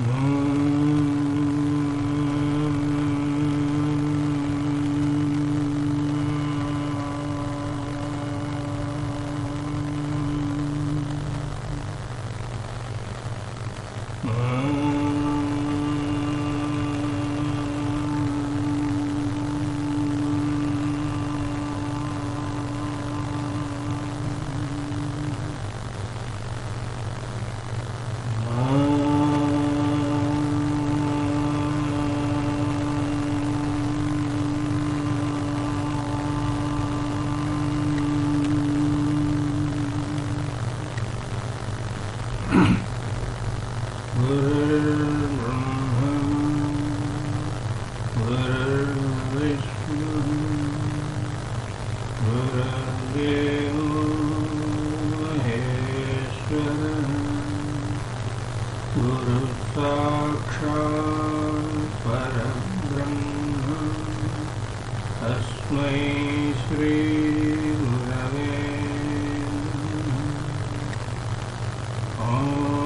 तस्मै श्रीगुरवे ॐ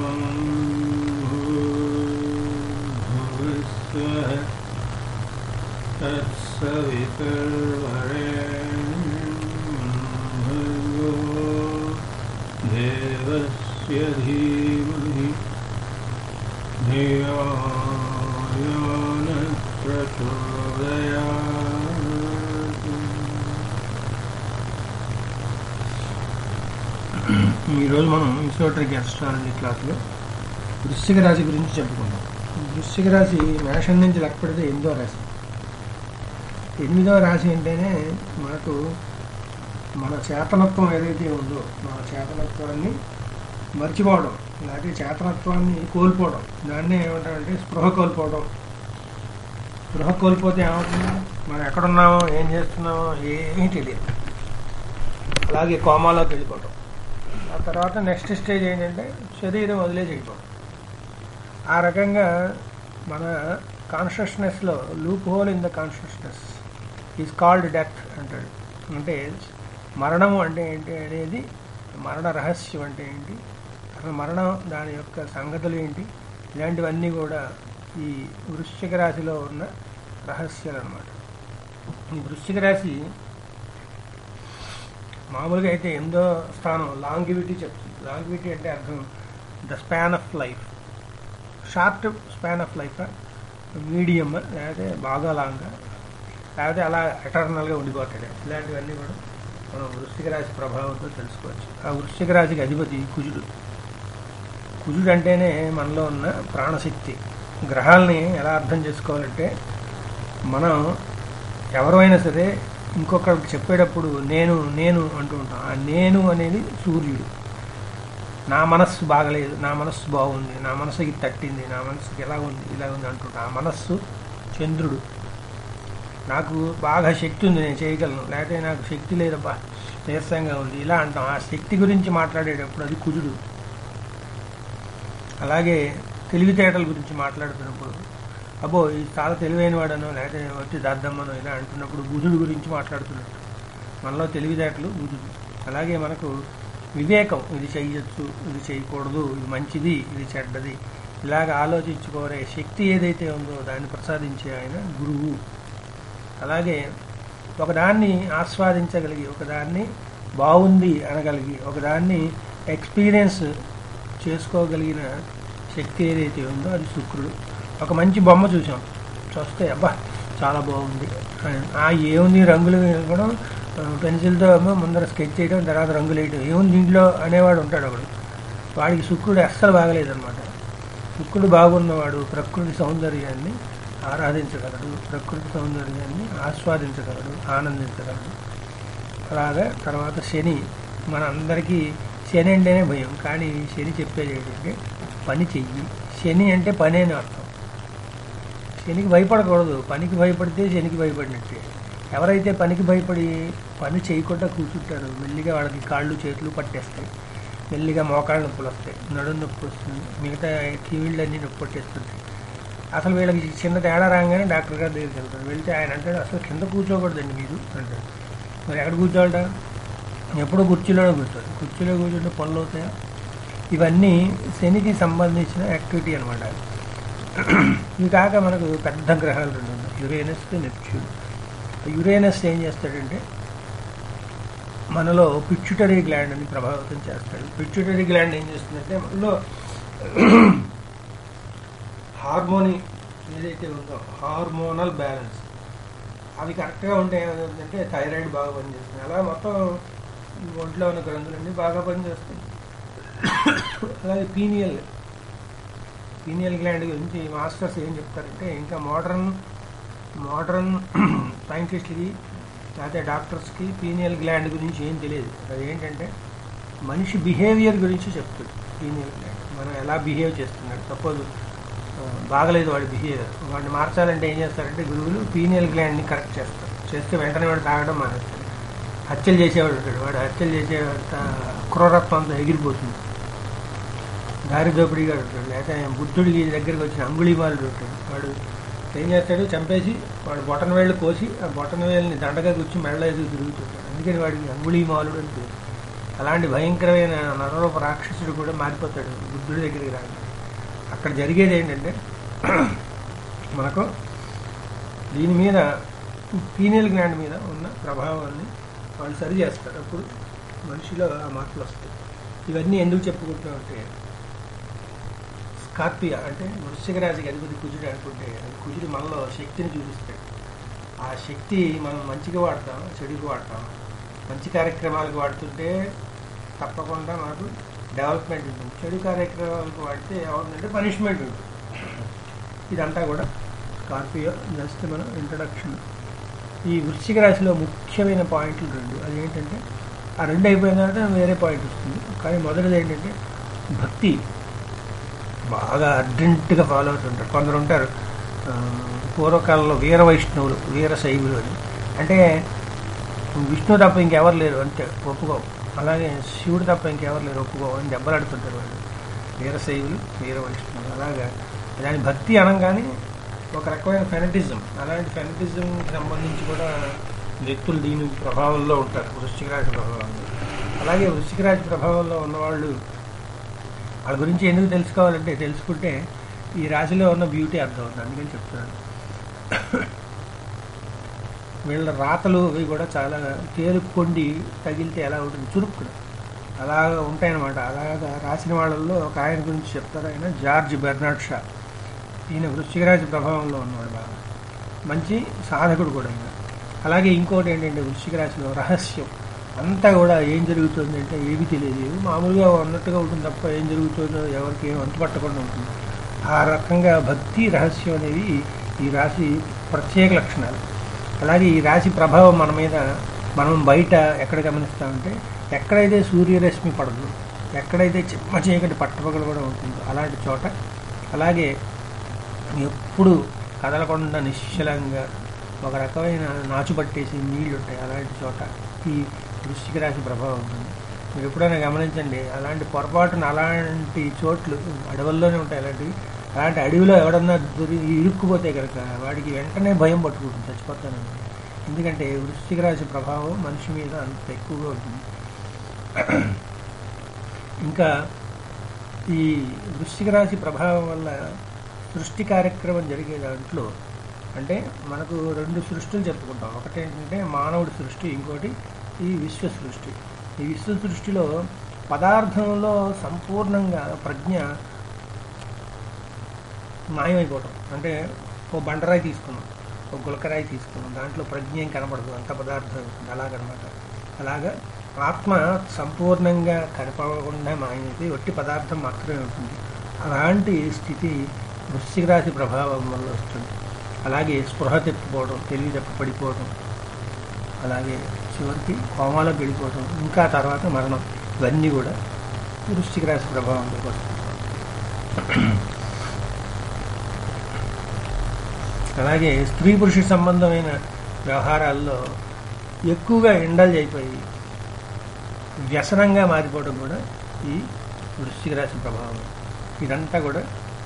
भूर्भुवस्सुवः तत्सवितुर्वरेण्यो देवस्य धीमहि धियो यो नः प्रचोदयात् ఈరోజు మనం ఇన్స్టిట్యూటరీ గ్యాస్ట్రాలజీ క్లాస్లో వృశ్చిక రాశి గురించి చెప్పుకుందాం వృశ్చిక రాశి మేషం నుంచి లెక్క పెడితే ఎనిమిదో రాశి ఎనిమిదో రాశి అంటేనే మనకు మన చేతనత్వం ఏదైతే ఉందో మన చేతనత్వాన్ని మర్చిపోవడం లేకపోతే చేతనత్వాన్ని కోల్పోవడం దాన్నే ఏమంటారంటే స్పృహ కోల్పోవడం స్పృహ కోల్పోతే ఏమవుతుంది మనం ఎక్కడున్నామో ఏం చేస్తున్నామో ఏమీ తెలియదు అలాగే కోమాలోకి వెళ్ళిపోవడం ఆ తర్వాత నెక్స్ట్ స్టేజ్ ఏంటంటే శరీరం వదిలేసి వెళ్ళిపోవడం ఆ రకంగా మన కాన్షియస్నెస్లో loophole in the consciousness is called death అంటాడు అంటే మరణం అంటే ఏంటి అనేది మరణ రహస్యం అంటే ఏంటి అసలు మరణం దాని యొక్క సంగతులు ఏంటి ఇలాంటివన్నీ కూడా ఈ వృశ్చిక రాశిలో ఉన్న రహస్యాలు అనమాట ఈ వృశ్చిక రాశి మామూలుగా అయితే ఎనిమిదో స్థానం లాంగివిటీ చెప్తుంది లాంగివిటీ అంటే అర్థం the span of life short span of life medium లేకపోతే బాగా లాంగ్గా లేకపోతే అలా ఎటర్నల్గా ఉండిపోతాడు ఇలాంటివన్నీ కూడా మనం వృశ్చిక రాశి ప్రభావంతో తెలుసుకోవచ్చు ఆ వృశ్చిక రాశికి అధిపతి కుజుడు కుజుడు అంటేనే మనలో ఉన్న ప్రాణశక్తి గ్రహాలని ఎలా అర్థం చేసుకోవాలంటే మనం ఎవరైనా సరే ఇంకొకరికి చెప్పేటప్పుడు నేను నేను అంటూ ఉంటాం ఆ నేను అనేది సూర్యుడు నా మనస్సు బాగలేదు నా మనస్సు బాగుంది నా మనసుకి తట్టింది నా మనసుకి ఎలా ఉంది ఇలా ఉంది అంటుంటా ఆ మనస్సు చంద్రుడు నాకు బాగా శక్తి ఉంది నేను చేయగలను లేకపోతే నాకు శక్తి లేదబ్బా నీరసంగా ఉంది ఇలా అంటాం ఆ శక్తి గురించి మాట్లాడేటప్పుడు అది కుజుడు అలాగే తెలివితేటల గురించి మాట్లాడుతున్నప్పుడు అబ్బో ఇది చాలా తెలివైన వాడనో లేకపోతే వచ్చి దద్దమ్మనో ఇలా అంటున్నప్పుడు బుధుడు గురించి మాట్లాడుతున్నట్టు మనలో తెలివితేటలు బుధుడు అలాగే మనకు వివేకం ఇది చెయ్యొచ్చు ఇది చేయకూడదు ఇది మంచిది ఇది చెడ్డది ఇలాగ ఆలోచించుకోరే శక్తి ఏదైతే ఉందో దాన్ని ప్రసాదించే ఆయన గురువు అలాగే ఒకదాన్ని ఆస్వాదించగలిగి ఒకదాన్ని బాగుంది అనగలిగి ఒకదాన్ని ఎక్స్పీరియన్స్ చేసుకోగలిగిన శక్తి ఏదైతే ఉందో అది శుక్రుడు ఒక మంచి బొమ్మ చూసాం చూస్తే అబ్బా చాలా బాగుంది ఆ ఏముంది రంగులు వేయడం పెన్సిల్తో ఏమో ముందర స్కెచ్ చేయడం తర్వాత రంగులు వేయడం ఏముంది దీంట్లో అనేవాడు ఉంటాడు ఒకడు వాడికి శుక్రుడు అస్సలు బాగలేదన్నమాట శుక్రుడు బాగున్నవాడు ప్రకృతి సౌందర్యాన్ని ఆరాధించగలడు ప్రకృతి సౌందర్యాన్ని ఆస్వాదించగలడు ఆనందించగలడు అలాగా తర్వాత శని మన అందరికీ శని అంటేనే భయం కానీ శని చెప్పేది ఏంటంటే పని చెయ్యి శని అంటే పని అని అర్థం శనికి భయపడకూడదు పనికి భయపడితే శనికి భయపడినట్టే ఎవరైతే పనికి భయపడి పని చేయకుండా కూర్చుంటారో మెల్లిగా వాళ్ళకి కాళ్ళు చేతులు పట్టేస్తాయి మెల్లిగా మోకాళ్ళ నొప్పులు వస్తాయి నడుము నొప్పి వస్తుంది మిగతా కీళ్ళన్నీ నొప్పి పట్టేస్తుంటాయి అసలు వీళ్ళకి చిన్న తేడా రాగానే డాక్టర్ గారి దగ్గరికి వెళ్తారు వెళ్తే ఆయన అంటాడు అసలు కింద కూర్చోకూడదండి మీరు అంటాడు మరి ఎక్కడ కూర్చోవాలట ఎప్పుడూ కుర్చీలోనే కూర్చోవాలి కుర్చీలో కూర్చుంటే పనులు అవుతాయా ఇవన్నీ శనికి సంబంధించిన యాక్టివిటీ అనమాట ఇవి కాక మనకు పెద్ద గ్రహాలు రెండు ఉన్నాయి యురేనస్ నెప్ట్యూన్ యురేనస్ ఏం చేస్తాడంటే మనలో పిచ్యుటరీ గ్లాండ్ అని ప్రభావితం చేస్తాడు పిచ్యుటరీ గ్లాండ్ ఏం చేస్తుందంటే మనలో హార్మోని ఏదైతే ఉందో హార్మోనల్ బ్యాలెన్స్ అవి కరెక్ట్గా ఉంటే ఏమవుతుందంటే థైరాయిడ్ బాగా పనిచేస్తుంది అలా మొత్తం ఒంట్లో ఉన్న గ్రంథులన్నీ బాగా పనిచేస్తాయి అలాగే పీనియల్ పీనియల్ గ్లాండ్ గురించి మాస్టర్స్ ఏం చెప్తారంటే ఇంకా మోడర్న్ మోడర్న్ సైంటిస్ట్కి లేకపోతే డాక్టర్స్కి పీనియల్ గ్లాండ్ గురించి ఏం తెలియదు అది ఏంటంటే మనిషి బిహేవియర్ గురించి చెప్తుంది పీనియల్ గ్లాండ్ మనం ఎలా బిహేవ్ చేస్తున్నాడు సపోజ్ బాగలేదు వాడి బిహేవియర్ వాడిని మార్చాలంటే ఏం చేస్తారంటే గురువులు పీనియల్ గ్లాండ్ని కరెక్ట్ చేస్తారు చేస్తే వెంటనే వాడు తాగడం మానేస్తాడు హత్యలు చేసేవాడు ఉంటాడు వాడు హత్యలు చేసే క్రూరత్వంతో ఎగిరిపోతుంది దారి దోపిడీగా ఉంటాడు లేకపోతే బుద్ధుడికి దగ్గరికి వచ్చిన అంగుళీమాలుడు ఉంటాడు వాడు ఏం చేస్తాడు చంపేసి వాడు బొటన వేళ్ళు కోసి ఆ బొటన వేళ్ళని దండగా కూర్చి మెళ్ళ ఎదుగు తిరుగుతుంటాడు అందుకని వాడికి అంగుళీమాలుడు అని పేరు అలాంటి భయంకరమైన నరరూప రాక్షసుడు కూడా మారిపోతాడు బుద్ధుడి దగ్గరికి రాడు అక్కడ జరిగేది ఏంటంటే మనకు దీని మీద పీనియల్ గ్లాండ్ మీద ఉన్న ప్రభావాన్ని వాళ్ళు సరి చేస్తారు అప్పుడు మనిషిలో ఆ మార్పులు వస్తాయి ఇవన్నీ ఎందుకు చెప్పుకుంటున్నామంటే స్కార్పియా అంటే వృశ్చిక రాశికి అధిపతి కుజుడు అనుకుంటే అది కుజుడు మనలో శక్తిని చూపిస్తాడు ఆ శక్తి మనం మంచిగా వాడతాం చెడుకు వాడతాం మంచి కార్యక్రమాలకు వాడుతుంటే తప్పకుండా మనకు డెవలప్మెంట్ ఉంటుంది చెడు కార్యక్రమాలకు వాడితే ఏమవుతుందంటే పనిష్మెంట్ ఉంటుంది ఇదంతా కూడా స్కార్పియో జస్ట్ మన ఇంట్రడక్షన్ ఈ వృశ్చిక రాశిలో ముఖ్యమైన పాయింట్లు రెండు అది ఏంటంటే ఆ రెండు అయిపోయిన తర్వాత వేరే పాయింట్ వస్తుంది కానీ మొదటిది ఏంటంటే భక్తి బాగా అర్జెంటుగా ఫాలో అవుతుంటారు కొందరు ఉంటారు ఆ, పూర్వకాలంలో వీర వైష్ణవులు వీర శైవులు అని అంటే విష్ణు తప్ప ఇంకెవరు లేరు అంతే ఒప్పుకో అలాగే శివుడు తప్ప ఇంకెవరు లేరు ఒప్పుకో అని దెబ్బలాడుతుంటారు వాళ్ళు వీరశైవులు వీర వైష్ణవులు అలాగా దాని భక్తి అనగానే ఒక రకమైన ఫెనటిజం అలాంటి ఫెనటిజంకి సంబంధించి కూడా వ్యక్తులు దీని ప్రభావంలో ఉంటారు వృశ్చిక రాశి ప్రభావంలో అలాగే వృశ్చిక రాశి ప్రభావంలో ఉన్నవాళ్ళు వాళ్ళ గురించి ఎందుకు తెలుసుకోవాలంటే తెలుసుకుంటే ఈ రాశిలో ఉన్న బ్యూటీ అర్థం అవుతుంది అందుకని చెప్తున్నాను వీళ్ళ రాతలు అవి కూడా చాలా తేలుకొండి తగిలితే ఎలా ఉంటుంది చురుక్కున అలాగా ఉంటాయన్నమాట అలాగా రాసిన వాళ్ళల్లో ఒక ఆయన గురించి చెప్తారు ఆయన జార్జ్ బెర్నాడ్ షా ఈయన వృశ్చిక రాశి ప్రభావంలో ఉన్నవాడు బాగా మంచి సాధకుడు కూడా ఆయన అలాగే ఇంకోటి ఏంటంటే వృశ్చిక రాశిలో రహస్యం అంతా కూడా ఏం జరుగుతుంది అంటే ఏమీ తెలియదు ఏదో మామూలుగా ఉన్నట్టుగా ఉంటుంది తప్ప ఏం జరుగుతుందో ఎవరికి ఏం అంతుపట్టకుండా ఉంటుంది ఆ రకంగా భక్తి రహస్యం అనేవి ఈ రాశి ప్రత్యేక లక్షణాలు అలాగే ఈ రాశి ప్రభావం మన మీద మనం బయట ఎక్కడ గమనిస్తామంటే ఎక్కడైతే సూర్యరశ్మి పడదు ఎక్కడైతే చిమ్మ చీకటి పట్టపగలు కూడా ఉంటుందో అలాంటి చోట అలాగే ఎప్పుడు కదలకుండా నిశ్చలంగా ఒక రకమైన నాచు పట్టేసి నీళ్లు ఉంటాయి అలాంటి చోట ఈ వృశ్చిక రాశి ప్రభావం ఉంటుంది మీరు ఎప్పుడైనా గమనించండి అలాంటి పొరపాటున అలాంటి చోట్లు అడవుల్లోనే ఉంటాయి అలాంటివి అలాంటి అడవిలో ఎవడన్నా దొరి ఇరుక్కుపోతే కనుక వాడికి వెంటనే భయం పట్టుకుంటుంది చచ్చిపోతానని ఎందుకంటే వృశ్చిక రాశి ప్రభావం మనిషి మీద అంత ఎక్కువగా ఉంటుంది ఇంకా ఈ వృశ్చిక రాశి ప్రభావం వల్ల సృష్టి కార్యక్రమం జరిగే దాంట్లో అంటే మనకు రెండు సృష్టిలు చెప్పుకుంటాం ఒకటి ఏంటంటే మానవుడి సృష్టి ఇంకోటి ఈ విశ్వ సృష్టి ఈ విశ్వ సృష్టిలో పదార్థంలో సంపూర్ణంగా ప్రజ్ఞ మాయమైపోవటం అంటే ఓ బండరాయి తీసుకున్నాం ఓ గులకరాయి తీసుకున్నాం దాంట్లో ప్రజ్ఞ ఏం కనపడదు అంత పదార్థం ఉంటుంది అలాగనమాట అలాగా ఆత్మ సంపూర్ణంగా కనపడకుండా మాయమైతే ఒట్టి పదార్థం మాత్రమే ఉంటుంది అలాంటి స్థితి వృశ్చిక రాశి ప్రభావం వల్ల వస్తుంది అలాగే స్పృహ తెప్పిపోవడం తెలివి తప్పి పడిపోవడం అలాగే చివరికి కోమాలోకి వెళ్ళిపోవడం ఇంకా తర్వాత మరణం ఇవన్నీ కూడా వృశ్చిక రాశి ప్రభావంలోకి వస్తుంది అలాగే స్త్రీ పురుష సంబంధమైన వ్యవహారాల్లో ఎక్కువగా ఇండల్జ్ అయిపోయి వ్యసనంగా మారిపోవడం కూడా ఈ వృశ్చిక రాశి ప్రభావం ఇదంతా కూడా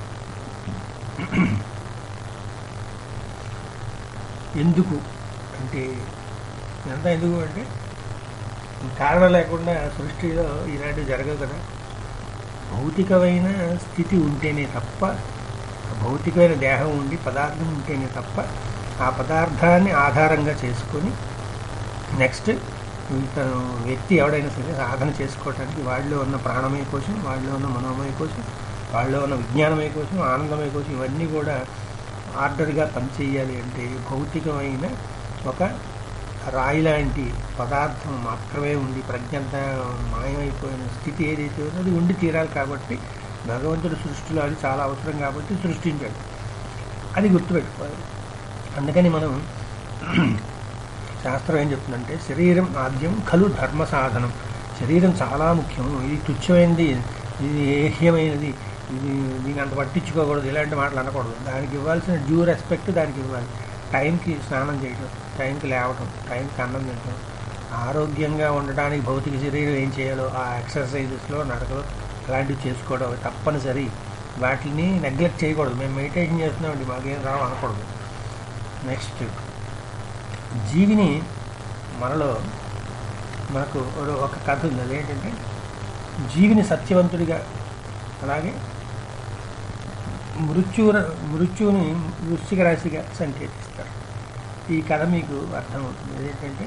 ఎందుకు అంటే ఇదంతా ఎందుకు అంటే కారణం లేకుండా సృష్టిలో ఇలాంటివి జరగవు కదా భౌతికమైన స్థితి ఉంటేనే తప్ప భౌతికమైన దేహం ఉండి పదార్థం ఉంటేనే తప్ప ఆ పదార్థాన్ని ఆధారంగా చేసుకొని నెక్స్ట్ తను వ్యక్తి ఎవడైనా సరే సాధన చేసుకోవడానికి వాళ్ళలో ఉన్న ప్రాణమయ కోశం వాళ్ళలో ఉన్న మనోమయ కోశం వాళ్ళలో ఉన్న విజ్ఞానమయ కోశం ఆనందమయ కోశం ఇవన్నీ కూడా ఆర్డర్గా పనిచేయాలి అంటే భౌతికమైన ఒక రాయి లాంటి పదార్థం మాత్రమే ఉండి ప్రజ్ఞంత మాయమైపోయిన స్థితి ఏదైతే ఉందో అది ఉండి తీరాలి కాబట్టి భగవంతుడు సృష్టిలో అది చాలా అవసరం కాబట్టి సృష్టించాడు అది గుర్తుపెట్టుకోవాలి అందుకని మనం శాస్త్రం ఏం చెప్తుందంటే శరీరం ఆద్యం ఖలు ధర్మ సాధనం శరీరం చాలా ముఖ్యం ఇది తుచ్చమైనది ఇది ఏహ్యమైనది ఇది దీన్ని అంత పట్టించుకోకూడదు ఇలాంటి మాటలు అనకూడదు దానికి ఇవ్వాల్సిన డ్యూ రెస్పెక్ట్ దానికి ఇవ్వాలి టైంకి స్నానం చేయడం టైంకి లేవటం టైంకి అన్నం తినడం ఆరోగ్యంగా ఉండడానికి భౌతిక శరీరం ఏం చేయాలో ఆ ఎక్సర్సైజెస్లో నడకలో అలాంటివి చేసుకోవడం తప్పనిసరి వాటిని నెగ్లెక్ట్ చేయకూడదు మేము మెడిటేషన్ చేస్తున్నామండి మాకేం రావు అనకూడదు నెక్స్ట్ జీవిని మనలో మనకు ఒక- ఒక కథ ఉంది అదేంటంటే జీవిని సత్యవంతుడిగా అలాగే మృత్యు మృత్యువుని వృశ్చిక రాశిగా సంకేతిస్తారు ఈ కథ మీకు అర్థమవుతుంది ఏంటంటే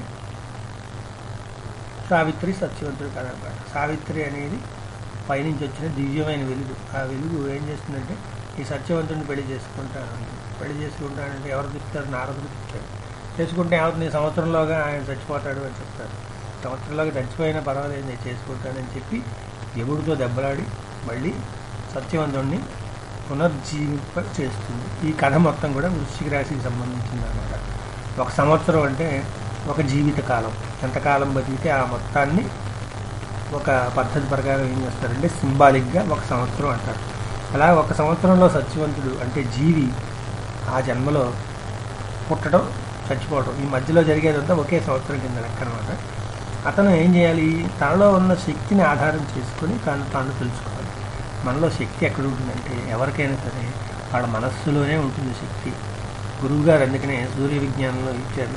సావిత్రి సత్యవంతుడి కథ అనమాట సావిత్రి అనేది పైనుంచి వచ్చిన దివ్యమైన వెలుగు ఆ వెలుగు ఏం చేస్తుందంటే ఈ సత్యవంతుడిని పెళ్లి చేసుకుంటాను పెళ్లి చేసుకుంటానంటే ఎవరు తిప్పుతారు నారదుడు తిప్పాడు చేసుకుంటే ఏమవుతుంది సంవత్సరంలోగా ఆయన చచ్చిపోతాడు అని చెప్తారు సంవత్సరంలోగా చచ్చిపోయినా పర్వాలేదు నేను చేసుకుంటానని చెప్పి యముడితో దెబ్బలాడి మళ్ళీ సత్యవంతుడిని పునర్జీవింప చేస్తుంది ఈ కథ మొత్తం కూడా వృశ్చిక రాశికి సంబంధించింది అనమాట ఒక సంవత్సరం అంటే ఒక జీవిత కాలం ఎంతకాలం బతికితే ఆ మొత్తాన్ని ఒక పద్ధతి ప్రకారం ఏం చేస్తారంటే సింబాలిక్గా ఒక సంవత్సరం అంటారు అలా ఒక సంవత్సరంలో సత్యవంతుడు అంటే జీవి ఆ జన్మలో పుట్టడం చచ్చిపోవడం ఈ మధ్యలో జరిగేదంతా ఒకే సంవత్సరం కింద లెక్క అనమాట అతను ఏం చేయాలి తనలో ఉన్న శక్తిని ఆధారం చేసుకొని తాను తాను తెలుసుకోవాలి మనలో శక్తి ఎక్కడ ఉంటుందంటే ఎవరికైనా సరే వాళ్ళ మనస్సులోనే ఉంటుంది శక్తి గురువుగారు అందుకనే సూర్య విజ్ఞానంలో ఇచ్చారు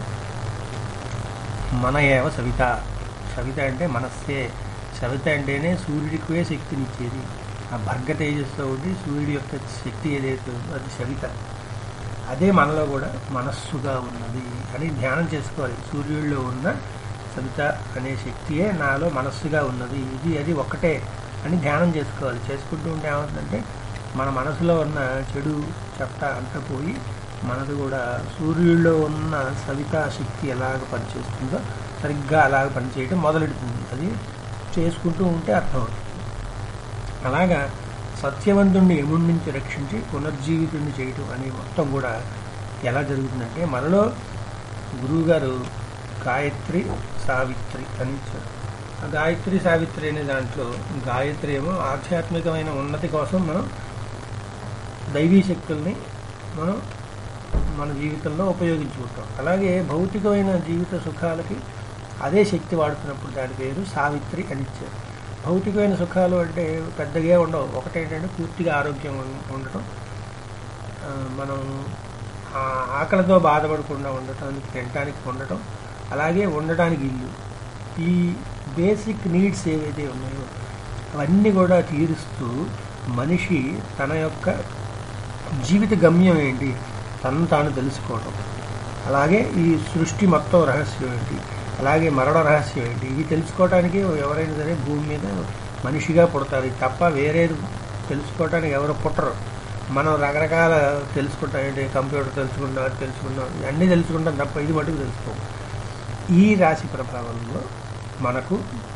మన ఏవ సవిత సవిత అంటే మనస్సే సవిత అంటేనే సూర్యుడికే శక్తినిచ్చేది ఆ భర్గ తేజస్తో ఉండి సూర్యుడి యొక్క శక్తి ఏదైతే ఉందో అది సవిత అదే మనలో కూడా మనస్సుగా ఉన్నది అని ధ్యానం చేసుకోవాలి సూర్యుడిలో ఉన్న సవిత అనే శక్తియే నాలో మనస్సుగా ఉన్నది ఇది అది ఒక్కటే అని ధ్యానం చేసుకోవాలి చేసుకుంటూ ఉంటే ఏమవుతుందంటే మన మనసులో ఉన్న చెడు చెత్త అంతా పోయి మనది కూడా సూర్యుడిలో ఉన్న సవితా శక్తి ఎలాగ పనిచేస్తుందో సరిగ్గా అలాగ పనిచేయడం మొదలెడుతుంది అది చేసుకుంటూ ఉంటే అర్థమవుతుంది అలాగా సత్యవంతుణ్ణి యముడి నుంచి రక్షించి పునర్జీవితుణ్ణి చేయటం అనే మొత్తం కూడా ఎలా జరుగుతుందంటే మనలో గురువుగారు గాయత్రి సావిత్రి అని ఇచ్చారు ఆ గాయత్రి సావిత్రి అనే దాంట్లో గాయత్రి ఏమో ఆధ్యాత్మికమైన ఉన్నతి కోసం మనం దైవీ శక్తుల్ని మనం మన జీవితంలో ఉపయోగించుకుంటాం అలాగే భౌతికమైన జీవిత సుఖాలకి అదే శక్తి వాడుతున్నప్పుడు దాని పేరు సావిత్రి అని ఇచ్చారు భౌతికమైన సుఖాలు అంటే పెద్దగా ఉండవు ఒకటేంటంటే పూర్తిగా ఆరోగ్యం ఉం- ఉండటం ఆ, మనం ఆ ఆకలితో బాధపడకుండా ఉండటానికి తినటానికి ఉండటం అలాగే ఉండటానికి ఇల్లు ఈ బేసిక్ నీడ్స్ ఏవైతే ఉన్నాయో అవన్నీ కూడా తీరుస్తూ మనిషి తన యొక్క జీవిత గమ్యం ఏంటి తను తాను తెలుసుకోవడం అలాగే ఈ సృష్టి మొత్తం రహస్యం ఏంటి అలాగే మరణ రహస్యం ఏంటి ఇవి తెలుసుకోవడానికి ఎవరైనా సరే భూమి మీద మనిషిగా పుడతారు ఇది తప్ప వేరేది తెలుసుకోవడానికి ఎవరు పుట్టరు మనం రకరకాల తెలుసుకుంటాం ఏంటి కంప్యూటర్ తెలుసుకుంటాం అది తెలుసుకుంటాం అన్నీ తెలుసుకుంటాం తప్ప ఇది మటుకు తెలుసుకోం ఈ రాశి ప్రభావంలో మనకు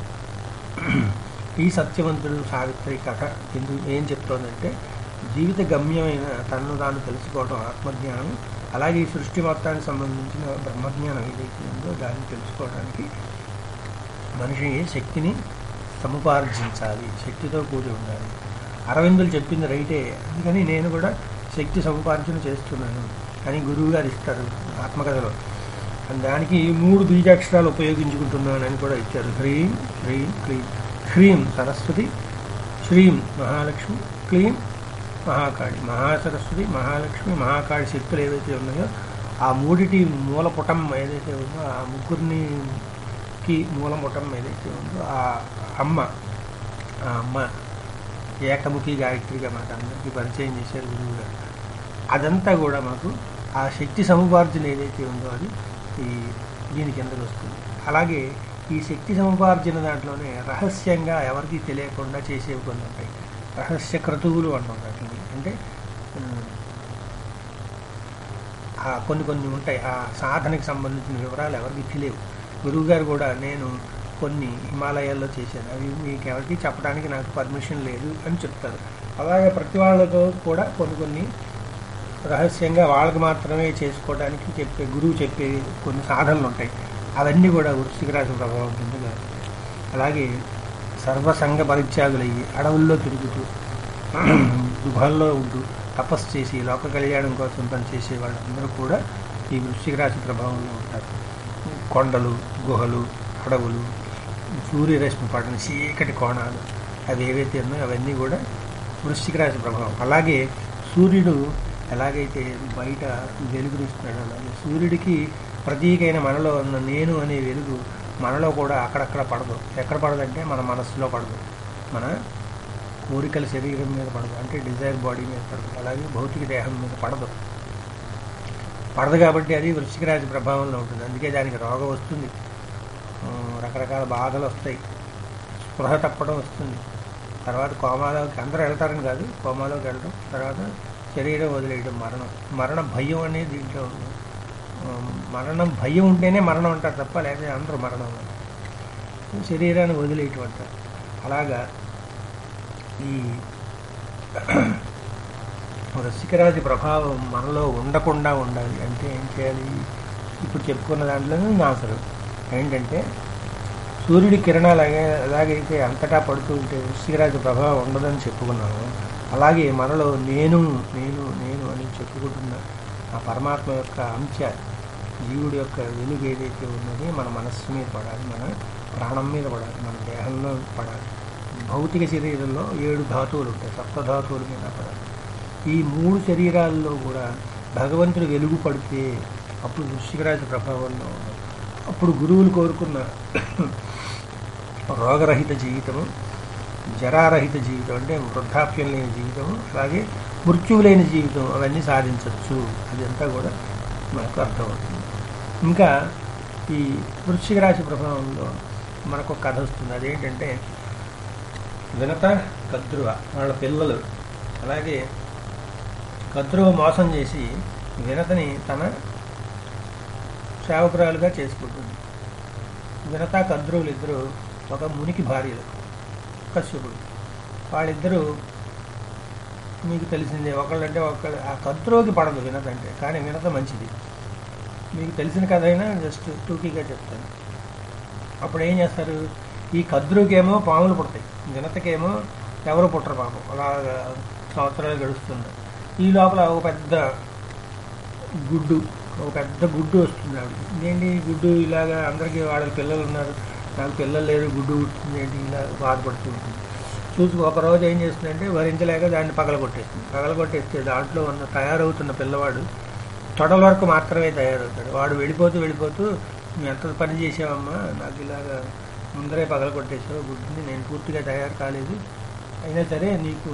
ఈ సత్యవంతుడు సావిత్రి కథ ఎందుకు ఏం చెప్తోందంటే జీవిత గమ్యమైన తనను తాను తెలుసుకోవడం ఆత్మజ్ఞానం అలాగే ఈ సృష్టి మొత్తానికి సంబంధించిన బ్రహ్మజ్ఞానం ఏదైతే ఉందో దాన్ని తెలుసుకోవడానికి మనిషి శక్తిని సముపార్జించాలి శక్తితో కూడి ఉండాలి అరవిందులు చెప్పింది రైటే అందుకని నేను కూడా శక్తి సముపార్జన చేస్తున్నాను అని గురువు గారు ఇస్తారు ఆత్మకథలో దానికి మూడు బీజాక్షరాలు ఉపయోగించుకుంటున్నాను అని కూడా ఇచ్చారు హ్రీం హ్రీం క్లీం హ్రీం సరస్వతి శ్రీం మహాలక్ష్మి క్లీం మహాకాళి మహాసరస్వతి మహాలక్ష్మి మహాకాళి శక్తులు ఏవైతే ఉన్నాయో ఆ మూడిటి మూలపుటం ఏదైతే ఉందో ఆ ముగ్గురినికి మూలపుటం ఏదైతే ఉందో ఆ అమ్మ ఆ అమ్మ ఏకముఖి గాయత్రిగా మనకు అందరికీ పరిచయం చేశారు గురువు గారు అదంతా కూడా మనకు ఆ శక్తి సముపార్జన ఏదైతే ఉందో అది ఈ దీని కిందకు వస్తుంది అలాగే ఈ శక్తి సముపార్జన దాంట్లోనే రహస్యంగా ఎవరికి తెలియకుండా చేసేవి కొన్ని ఉంటాయి రహస్య క్రతువులు అంటాం వాటిని అంటే ఉమ్, ఆ కొన్ని కొన్ని ఉంటాయి ఆ సాధనకి సంబంధించిన వివరాలు ఎవరికి తెలియవు గురువు గారు కూడా నేను కొన్ని హిమాలయాల్లో చేశాను అవి మీకు ఎవరికి చెప్పడానికి నాకు పర్మిషన్ లేదు అని చెప్తారు అలాగే ప్రతి వాళ్ళతో కూడా కొన్ని కొన్ని రహస్యంగా వాళ్ళకి మాత్రమే చేసుకోవడానికి చెప్పే గురువు చెప్పే కొన్ని సాధనలు ఉంటాయి అవన్నీ కూడా వృశ్చిక రాశి ప్రభావం కింద కాదు. అలాగే సర్వసంగ పరిత్యాగులయ్యి అడవుల్లో తిరుగుతూ గుహల్లో ఉంటూ తపస్సు చేసి లోక కళ్యాణం కోసం పని చేసే వాళ్ళందరూ కూడా ఈ వృశ్చిక రాశి ప్రభావంలో ఉంటారు కొండలు గుహలు అడవులు సూర్యరశ్మి పడని చీకటి కోణాలు అవి ఏవైతే ఉన్నాయో అవన్నీ కూడా వృశ్చిక రాశి ప్రభావం అలాగే సూర్యుడు ఎలాగైతే బయట వెలుగునిస్తున్నాడో అలాగే సూర్యుడికి ప్రతీకైన మనలో ఉన్న నేను అనే వెలుగు మనలో కూడా అక్కడక్కడ పడదు ఎక్కడ పడదంటే మన మనస్సులో పడదు మన కోరికల శరీరం మీద పడదు అంటే డిజైర్ బాడీ మీద పడదు అలాగే భౌతిక దేహం మీద పడదు పడదు కాబట్టి అది వృశ్చిక రాశి ప్రభావంలో ఉంటుంది అందుకే దానికి రోగం వస్తుంది ఆ, రకరకాల బాధలు వస్తాయి స్పృహ తప్పడం వస్తుంది తర్వాత కోమాలోకి అందరూ వెళ్తారని కాదు కోమాలోకి వెళ్ళడం తర్వాత శరీరం వదిలేయడం మరణం మరణ భయం అనేది దీంట్లో ఉంది. ఆ, మరణం భయం ఉంటేనే మరణం అంటారు తప్ప లేకపోతే అందరూ మరణం అన్నారు. శరీరాన్ని వదిలేయటం అంటారు అలాగా ఈ వృశ్చికరాజు ప్రభావం మనలో ఉండకుండా ఉండాలి అంటే ఏం చేయాలి ఇప్పుడు చెప్పుకున్న దాంట్లోనే నాసరు ఏంటంటే సూర్యుడి కిరణాలు అలాగే అలాగైతే అంతటా పడుతూ ఉంటే వృశ్చికరాజు ప్రభావం ఉండదని చెప్పుకున్నాము అలాగే మనలో నేను నేను నేను అని చెప్పుకుంటున్న ఆ పరమాత్మ యొక్క అంశ జీవుడి యొక్క వెలుగు ఏదైతే ఉన్నది మన మనస్సు మీద పడాలి మన ప్రాణం మీద పడాలి మన దేహంలో పడాలి భౌతిక శరీరంలో ఏడు ధాతువులు ఉంటాయి సప్త ధాతువుల మీద పడాలి ఈ మూడు శరీరాల్లో కూడా భగవంతుడు వెలుగు పడితే అప్పుడు వృశ్చికరాజు ప్రభావంలో ఉన్నాం. అప్పుడు గురువులు కోరుకున్న రోగరహిత జీవితము జరారహిత జీవితం అంటే వృద్ధాప్యం లేని జీవితం అలాగే మృత్యువు లేని జీవితం అవన్నీ సాధించవచ్చు అదంతా కూడా మనకు అర్థమవుతుంది ఇంకా ఈ వృశ్చిక రాశి ప్రభావంలో మనకు ఒక కథ వస్తుంది అదేంటంటే వినత కద్రువ వాళ్ళ పిల్లలు అలాగే కద్రువ మోసం చేసి వినతని తన సేవకురాలుగా చేసుకుంటుంది వినత కద్రువులు ఇద్దరు ఒక మునికి భార్యలు కశ్యపుడు వాళ్ళిద్దరూ మీకు తెలిసిందే ఒకళ్ళంటే ఒకళ్ళు ఆ కద్రోకి పడదు వినత అంటే కానీ వినత మంచిది మీకు తెలిసిన కథ అయినా జస్ట్ టూకీగా చెప్తాను అప్పుడు ఏం చేస్తారు ఈ కద్రుకేమో పాములు పుడతాయి వినతకేమో ఎవరు పుట్టరు పాపం అలా సంవత్సరాలు గడుస్తుంది ఈ లోపల ఒక పెద్ద గుడ్డు ఒక పెద్ద గుడ్డు వస్తుంది ఆవిడ ఏంటి గుడ్డు ఇలాగా అందరికీ వాళ్ళ పిల్లలు ఉన్నారు నాకు పిల్లలు లేరు గుడ్డు పుట్టింది ఏంటి ఇలా బాధపడుతూ ఉంటుంది చూసి ఒక రోజు ఏం చేస్తుందంటే భరించలేక దాన్ని పగలగొట్టేస్తుంది పగలగొట్టేస్తే దాంట్లో ఉన్న తయారవుతున్న పిల్లవాడు తొడల వరకు మాత్రమే తయారవుతాడు వాడు వెళ్ళిపోతూ వెళ్ళిపోతూ నువ్వు ఎంత పని చేసావమ్మా నాకు ఇలాగా ముందరే పగలగొట్టేసావు గుడ్డుని నేను పూర్తిగా తయారు కాలేదు అయినా సరే నీకు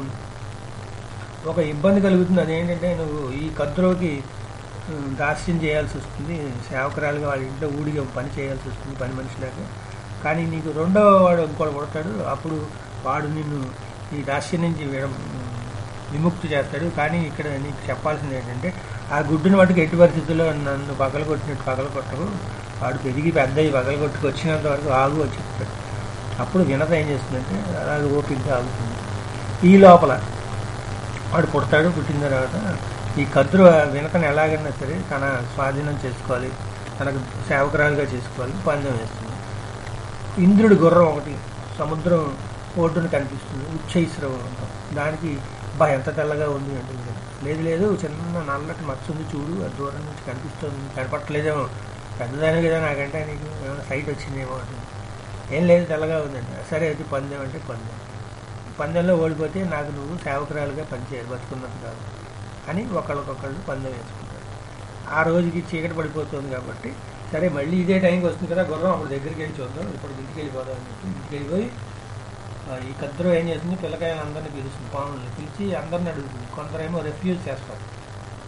ఒక ఇబ్బంది కలుగుతుంది అదేంటంటే నువ్వు ఈ కద్రోకి ఉమ్, దాస్యం చేయాల్సి వస్తుంది సేవకురాలుగా వాళ్ళ ఇంట్లో ఊడిగా పని చేయాల్సి వస్తుంది పని మనిషిలాగా కానీ నీకు రెండవ వాడు ఇంకోటి పుడతాడు అప్పుడు వాడు నిన్ను ఈ దాస్యం నుంచి విడ- విముక్తి చేస్తాడు కానీ ఇక్కడ నీకు చెప్పాల్సింది ఏంటంటే ఆ గుడ్డుని మటుకు ఎట్టి పరిస్థితుల్లో నన్ను పగలగొట్టినట్టు పగలగొట్టవు వాడు పెరిగి పెద్దవి పగలగొట్టుకు వచ్చినంత వరకు ఆగు వచ్చి చెప్తాడు అప్పుడు వినత ఏం చేస్తుందంటే అలాగే ఓపికగా ఆగుతుంది ఈ లోపల వాడు పుడతాడు పుట్టిన తర్వాత ఈ కద్రు వినతను ఎలాగైనా సరే తన స్వాధీనం చేసుకోవాలి తనకు సేవకురాలుగా చేసుకోవాలి పందెం వేస్తుంది ఇంద్రుడి గుర్రం ఒకటి సముద్రం ఒడ్డున కనిపిస్తుంది ఉచ్చైశ్రవం అంటాం దానికి బా ఎంత తెల్లగా ఉంది అంటుంది కదా. లేదు లేదు చిన్న నల్లటి మచ్చ ఉంది చూడు అది దూరం నుంచి కనిపిస్తుంది కనపట్టలేదేమో పెద్దదాని కదా నాకంటే నీకు ఏమైనా సైట్ వచ్చిందేమో అంటుంది ఏం లేదు తెల్లగా ఉందండి సరే అది పందెం అంటే పందెం పందెంలో ఓడిపోతే నాకు నువ్వు సేవకురాలుగా పనిచేయాలి బతుకున్నట్టు కాదు అని ఒకళ్ళకొకళ్ళు పందెం వేసుకుంటారు ఆ రోజుకి చీకటి పడిపోతుంది కాబట్టి సరే మళ్ళీ ఇదే టైంకి వస్తుంది కదా గుర్రం అప్పుడు దగ్గరికి వెళ్ళి చూద్దాం ఇప్పుడు ఇంటికి వెళ్ళిపోదాం అని చెప్పి ఇంటికి వెళ్ళిపోయి ఆ, ఈ కద్దరు ఏం చేస్తుంది పిల్లకాయలు అందరినీ పిలుస్తుంది పాముల్ని పిలిచి అందరిని అడుగుతుంది కొందరేమో రెఫ్యూజ్ చేస్తారు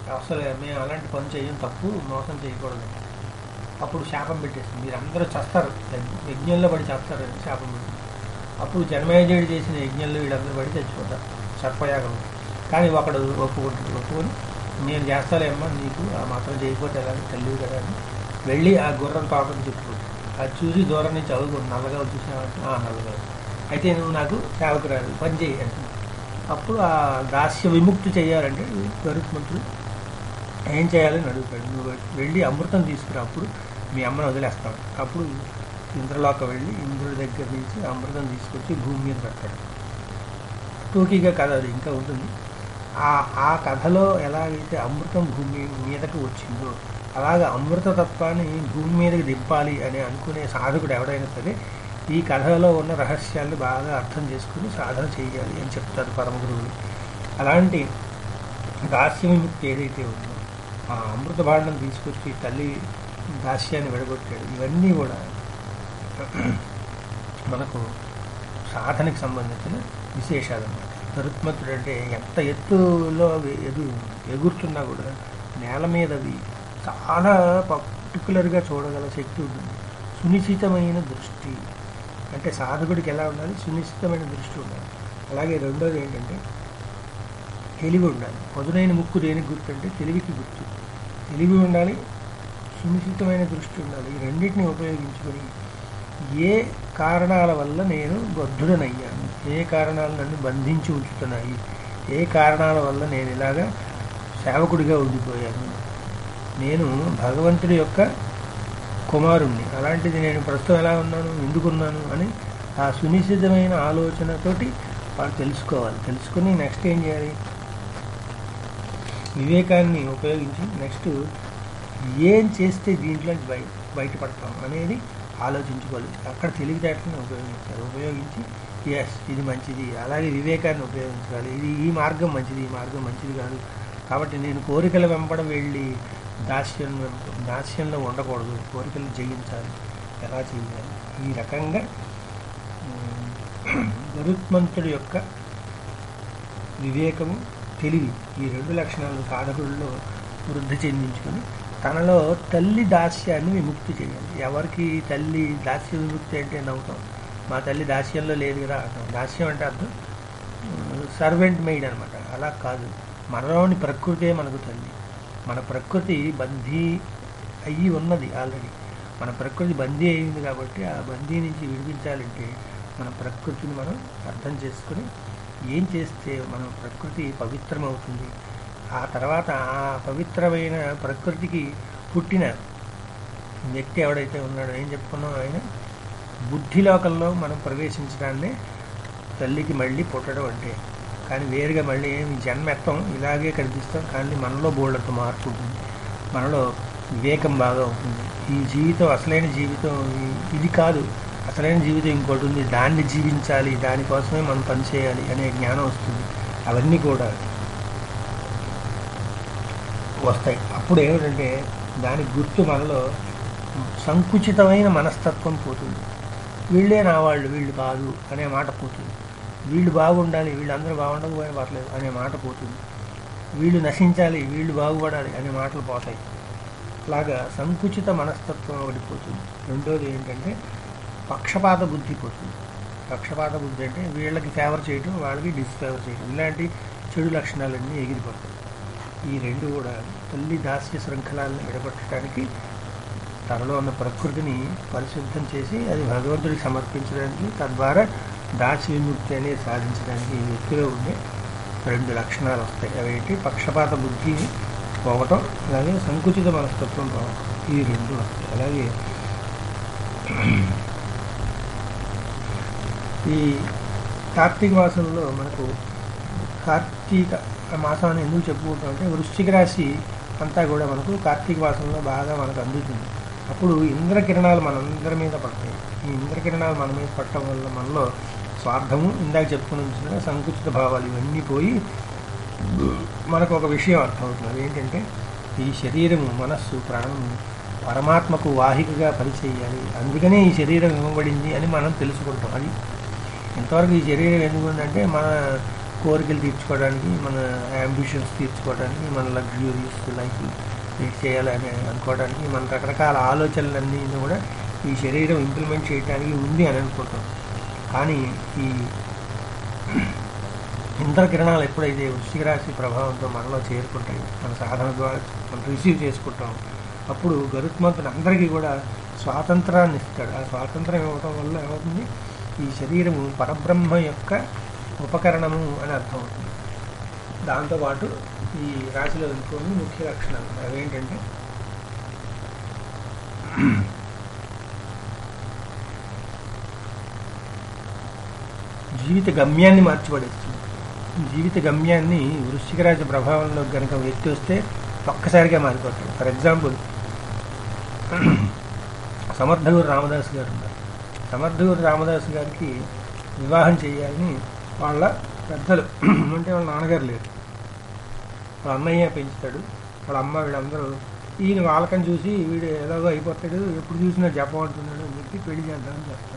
అసలు మేము అలాంటి పని చేయం తప్పు మోసం చేయకూడదు అప్పుడు శాపం పెట్టేసింది మీరు అందరూ చేస్తారు యజ్ఞంలో పడి చేస్తారు అని శాపం పెట్టింది అప్పుడు జన్మేజయుడు చేసిన యజ్ఞంలో వీళ్ళందరూ పడి చచ్చిపోతారు సర్పయాగం కానీ ఒకడు ఒప్పుకుంటాడు ఒప్పుకొని నేను చేస్తాలేమ్మా నీకు ఆ మాత్రం చేయకపోతే ఎలా తెలియదు కదా అని వెళ్ళి ఆ గుర్రం పాపని చెప్పుకుంటాడు అది చూసి దూరం నుంచి చదువుకుంటు నల్లగా చూసినావంటే "ఆ, నల్లగా ఉంది." అయితే నువ్వు నాకు సేవకురాలు పని చేయి అంటుంది అప్పుడు ఆ దాస్య విముక్తి చేయాలంటే గరుత్మంతుడు ఏం చేయాలని అడుగుతాడు నువ్వు వెళ్ళి అమృతం తీసుకురా అప్పుడు మీ అమ్మని వదిలేస్తాను అప్పుడు ఇంద్రలోక వెళ్ళి ఇంద్రుడి దగ్గర నుంచి అమృతం తీసుకొచ్చి భూమి మీద పెడతాడు టూకీగా కథ అది ఇంకా ఉంటుంది ఆ ఆ కథలో ఎలాగైతే అమృతం భూమి మీదకు వచ్చిందో అలాగ అమృత తత్వాన్ని భూమి మీదకి దింపాలి అని అనుకునే సాధకుడు ఎవడైనా సరే ఈ కథలో ఉన్న రహస్యాన్ని బాగా అర్థం చేసుకుని సాధన చేయాలి అని చెప్తారు పరమ గురువులు అలాంటి దాస్య విముక్తి ఏదైతే ఉందో ఆ అమృత భాండం తీసుకొచ్చి తల్లి దాస్యాన్ని విడగొట్టాడు ఇవన్నీ కూడా మనకు సాధనకి సంబంధించిన విశేషాలు అన్నమాట గరుత్మంతుడు అంటే ఎంత ఎత్తులో అవి ఎదు ఎగురుతున్నా కూడా నేల మీదవి చాలా పర్టికులర్గా చూడగల శక్తి ఉంటుంది సునిశ్చితమైన దృష్టి అంటే సాధకుడికి ఎలా ఉండాలి సునిశ్చితమైన దృష్టి ఉండాలి అలాగే రెండోది ఏంటంటే తెలివి ఉండాలి పదునైన ముక్కు దేనికి గుర్తు అంటే తెలివికి గుర్తు తెలివి ఉండాలి సునిశ్చితమైన దృష్టి ఉండాలి ఈ రెండింటిని ఉపయోగించుకొని ఏ కారణాల వల్ల నేను బద్ధుడనయ్యాను ఏ కారణాలు నన్ను బంధించి ఉంచుతున్నాయి ఏ కారణాల వల్ల నేను ఇలాగా సేవకుడిగా ఉండిపోయాను నేను భగవంతుడి యొక్క కుమారుణ్ణి అలాంటిది నేను ప్రస్తుతం ఎలా ఉన్నాను ఎందుకున్నాను అని ఆ సునిశ్చితమైన ఆలోచనతోటి వాళ్ళు తెలుసుకోవాలి తెలుసుకుని నెక్స్ట్ ఏం చేయాలి వివేకాన్ని ఉపయోగించి నెక్స్ట్ ఏం చేస్తే దీంట్లో బయ బయటపడతాం అనేది ఆలోచించుకోవాలి అక్కడ తెలివితేటలను ఉపయోగించాలి ఉపయోగించి ఎస్ ఇది మంచిది అలాగే వివేకాన్ని ఉపయోగించాలి ఇది ఈ మార్గం మంచిది ఈ మార్గం మంచిది కాదు కాబట్టి నేను కోరికల వెంబడ వెళ్ళి దాస్యం వెంబ దాస్యంలో ఉండకూడదు కోరికలు జయించాలి ఎలా చేయాలి ఈ రకంగా ఉమ్, గరుత్మంతుడి యొక్క వివేకము తెలివి ఈ రెండు లక్షణాలు సాధకుల్లో వృద్ధి చెందించుకొని తనలో తల్లి దాస్యాన్ని విముక్తి చేయాలి ఎవరికి తల్లి దాస్య విముక్తి అంటే నవ్వుతాం మా తల్లి దాస్యంలో లేదు కదా అంటాం దాస్యం అంటే అర్థం సర్వెంట్ మెయిడ్ అనమాట అలా కాదు మనలోని ప్రకృతే మనకు తల్లి మన ప్రకృతి బందీ అయ్యి ఉన్నది ఆల్రెడీ మన ప్రకృతి బందీ అయింది కాబట్టి ఆ బందీ నుంచి విడిపించాలంటే మన ప్రకృతిని మనం అర్థం చేసుకుని ఏం చేస్తే మన ప్రకృతి పవిత్రమవుతుంది ఆ తర్వాత ఆ పవిత్రమైన ప్రకృతికి పుట్టిన వ్యక్తి ఎవడైతే ఉన్నాడో ఏం చెప్పుకున్నాం ఆయన బుద్ధి లోకంలో మనం ప్రవేశించడాన్నే తల్లికి మళ్ళీ పుట్టడం అంటే కానీ వేరుగా మళ్ళీ ఏమి జన్మెత్తం ఇలాగే కనిపిస్తాం కానీ మనలో బోల్డంత మార్పు ఉంటుంది మనలో వివేకం బాగా ఉంటుంది ఈ జీవితం అసలైన జీవితం ఈ- ఇది కాదు అసలైన జీవితం ఇంకోటి ఉంది దాన్ని జీవించాలి దానికోసమే మనం పనిచేయాలి అనే జ్ఞానం వస్తుంది అవన్నీ కూడా వస్తాయి అప్పుడు ఏమిటంటే దానికి గుర్తు మనలో సంకుచితమైన మనస్తత్వం పోతుంది వీళ్ళే నా వాళ్ళు వీళ్ళు కాదు అనే మాట పోతుంది వీళ్ళు బాగుండాలి వీళ్ళందరూ బాగుండకపోయినా పర్లేదు అనే మాట పోతుంది వీళ్ళు నశించాలి వీళ్ళు బాగుపడాలి అనే మాటలు పోతాయి అలాగా సంకుచిత మనస్తత్వం ఒకటి పోతుంది రెండోది ఏంటంటే పక్షపాత బుద్ధి పోతుంది పక్షపాత బుద్ధి అంటే వీళ్ళకి ఫేవర్ చేయడం వాళ్ళకి డిస్ఫేవర్ చేయడం ఇలాంటి చెడు లక్షణాలన్నీ ఎగిరిపోతాయి ఈ రెండు కూడా తల్లి దాస్య శృంఖలాలను విడగొట్టడానికి తనలో ఉన్న ప్రకృతిని పరిశుద్ధం చేసి అది భగవంతుడికి సమర్పించడానికి తద్వారా దాస్య విముక్తి అనేది సాధించడానికి ఈ వ్యక్తిలో ఉండే రెండు లక్షణాలు వస్తాయి అవేంటి పక్షపాత బుద్ధి పోవటం అలాగే సంకుచిత మనస్తత్వం పోవటం ఈ రెండు వస్తాయి అలాగే ఈ కార్తీక మాసంలో మనకు కార్తీక మాసాన్ని ఎందుకు చెప్పుకుంటాం అంటే వృశ్చిక రాశి అంతా కూడా మనకు కార్తీక మాసంలో బాగా మనకు అందుతుంది అప్పుడు ఇంద్రకిరణాలు మనందరి మీద పడతాయి ఈ ఇంద్రకిరణాలు మన మీద పడటం వల్ల మనలో స్వార్థము ఇందాక చెప్పుకుని ఉంచిన సంకుచిత భావాలు ఇవన్నీ పోయి మనకు ఒక విషయం అర్థమవుతుంది అదేంటంటే ఈ శరీరము మనస్సు ప్రాణము పరమాత్మకు వాహికగా పనిచేయాలి అందుకనే ఈ శరీరం ఇవ్వబడింది అని మనం తెలుసుకుంటాం అది ఇంతవరకు ఈ శరీరం ఎందుకు ఉందంటే మన కోరికలు తీర్చుకోవడానికి మన అంబిషన్స్ తీర్చుకోవడానికి మన లగ్జూరియస్ లైఫ్ లీడ్ చేయాలని అనుకోవడానికి మన రకరకాల ఆలోచనలన్నీ కూడా ఈ శరీరం ఇంప్లిమెంట్ చేయడానికి ఉంది అని అనుకుంటాం కానీ ఈ ఇంద్రకిరణాలు ఎప్పుడైతే వృశ్చిక రాశి ప్రభావంతో మనలో చేరుకుంటాయి మన సాధన ద్వారా మనం రిసీవ్ చేసుకుంటాం అప్పుడు గరుత్మంతుడు అందరికీ కూడా స్వాతంత్రాన్ని ఇస్తాడు ఆ స్వాతంత్రం ఇవ్వటం వల్ల ఏమవుతుంది ఈ శరీరము పరబ్రహ్మ యొక్క ఉపకరణము అని అర్థం అవుతుంది దాంతోపాటు ఈ రాశిలో ఇంకొన్ని ముఖ్య లక్షణాలు అవేంటంటే జీవిత గమ్యాన్ని మార్చిపడేస్తుంది జీవిత గమ్యాన్ని వృశ్చిక రాశి ప్రభావంలో కనుక వ్యక్తి వస్తే ఒక్కసారిగా మారిపోతాడు ఫర్ ఎగ్జాంపుల్ సమర్థగురు రామదాస్ గారు ఉన్నారు సమర్థగురు రామదాస్ గారికి వివాహం చేయాలని వాళ్ళ పెద్దలు అంటే వాళ్ళ నాన్నగారు లేరు వాళ్ళ అన్నయ్య పెంచుతాడు వాళ్ళ అమ్మ వీళ్ళందరూ ఈయన వాళ్ళకని చూసి వీడు ఎలాగో అయిపోతాడు ఎప్పుడు చూసినా జపం అంటున్నాడు అని చెప్పి పెళ్లి చేద్దామని చేస్తాడు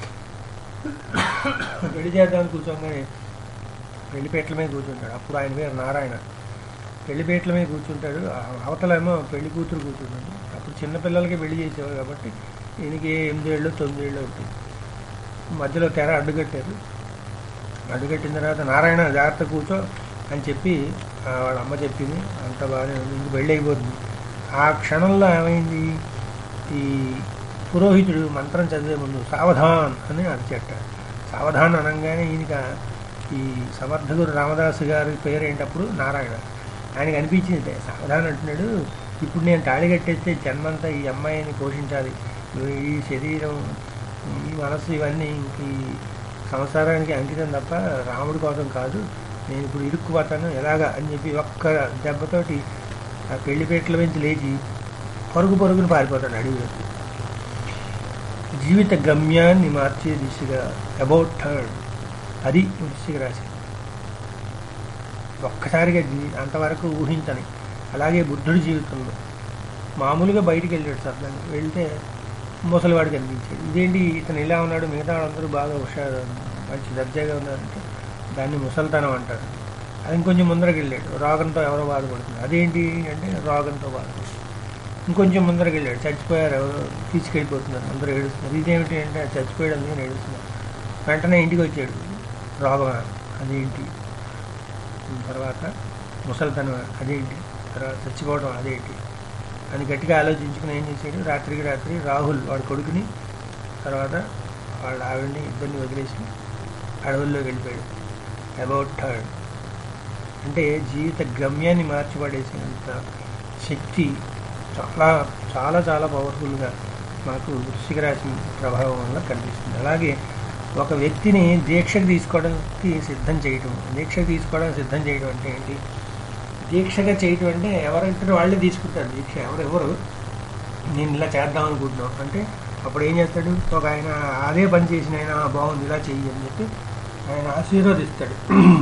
పెళ్లి చేద్దామని కూర్చోగానే పెళ్లిపేటల మీద కూర్చుంటాడు అప్పుడు ఆయన పేరు నారాయణ పెళ్లిపేటల మీద కూర్చుంటాడు ఆ అవతలేమో పెళ్లి కూతురు కూర్చుంటాడు అప్పుడు చిన్నపిల్లలకి పెళ్లి చేసేవారు కాబట్టి ఈయనకి ఎనిమిదేళ్ళు తొమ్మిదేళ్ళు ఉంటుంది మధ్యలో తెర అడ్డుకట్టారు అడ్డుకట్టిన తర్వాత నారాయణ జాగ్రత్త కూర్చో అని చెప్పి ఆ, వాళ్ళ అమ్మ చెప్పింది అంత బాగానే ఉంది ఇంక పెళ్ళి అయిపోతుంది ఆ క్షణంలో ఏమైంది ఈ పురోహితుడు మంత్రం చదివే ముందు సావధాన్ అని అరిచేట సావధాన్ అనగానే ఈయనక ఈ సమర్థగురు రామదాసు గారి పేరు ఏంటప్పుడు నారాయణ ఆయనకి అనిపించింది సావధాన్ అంటున్నాడు ఇప్పుడు నేను తాళి కట్టేస్తే జన్మంతా ఈ అమ్మాయిని పోషించాలి ఈ శరీరం ఈ మనసు ఇవన్నీ ఇంక ఈ సంసారానికి అంకితం తప్ప రాముడి కోసం కాదు నేను ఇప్పుడు ఇరుక్కుపోతాను ఎలాగా అని చెప్పి ఒక్క దెబ్బతోటి ఆ పెళ్లిపేటల నుంచి లేచి పరుగు పరుగును పారిపోతాడు అడవిలోకి జీవిత గమ్యాన్ని మార్చే దిశగా అబౌట్ థర్డ్ అది వృశ్చిక రాశి ఒక్కసారిగా జీ- అంతవరకు ఊహించని అలాగే బుద్ధుడి జీవితంలో మామూలుగా బయటికి వెళ్ళాడు సర్దాన్ని వెళ్తే ముసలివాడు కనిపించాడు ఇదేంటి ఇతను ఇలా ఉన్నాడు మిగతా వాళ్ళందరూ బాగా హుషారు మంచి దర్జాగా ఉన్నారంటే దాన్ని ముసలితనం అంటారు అది ఇంకొంచెం ముందరకు వెళ్ళాడు రోగంతో ఎవరో బాధపడుతున్నారు అదేంటి అంటే రోగంతో బాధపడుతుంది ఇంకొంచెం ముందరకు వెళ్ళాడు చచ్చిపోయారు ఎవరో తీసుకెళ్ళిపోతున్నారు అందరూ ఏడుస్తున్నారు ఇదేమిటి అంటే అది చచ్చిపోయాడు అందుకని ఏడుస్తున్నారు వెంటనే ఇంటికి వచ్చాడు రోగం అదేంటి తర్వాత ముసలితనం అదేంటి తర్వాత చచ్చిపోవడం అదేంటి అని గట్టిగా ఆలోచించుకుని ఏం చేశాడు రాత్రికి రాత్రి రాహుల్ వాడి కొడుకుని తర్వాత వాళ్ళ ఆవిడని ఇద్దరిని వదిలేసి అడవుల్లోకి వెళ్ళిపోయాడు అబౌట్ థర్డ్ అంటే జీవిత గమ్యాన్ని మార్చిపడేసినంత శక్తి చాలా చాలా చాలా పవర్ఫుల్గా మనకు వృశ్చిక రాశి ప్రభావం వల్ల కనిపిస్తుంది అలాగే ఒక వ్యక్తిని దీక్షకు తీసుకోవడానికి సిద్ధం చేయటం దీక్షకు తీసుకోవడానికి సిద్ధం చేయడం అంటే ఏంటి దీక్షగా చేయటం అంటే ఎవరంటే వాళ్ళే తీసుకుంటారు దీక్ష ఎవరెవరు నేను ఇలా చేద్దాం అనుకుంటున్నాం అంటే అప్పుడు ఏం చేస్తాడు ఒక ఆయన అదే పని చేసిన ఆయన "ఆ, బాగుంది ఇలా చెయ్యి అని చెప్పి ఆయన ఆశీర్వదిస్తాడు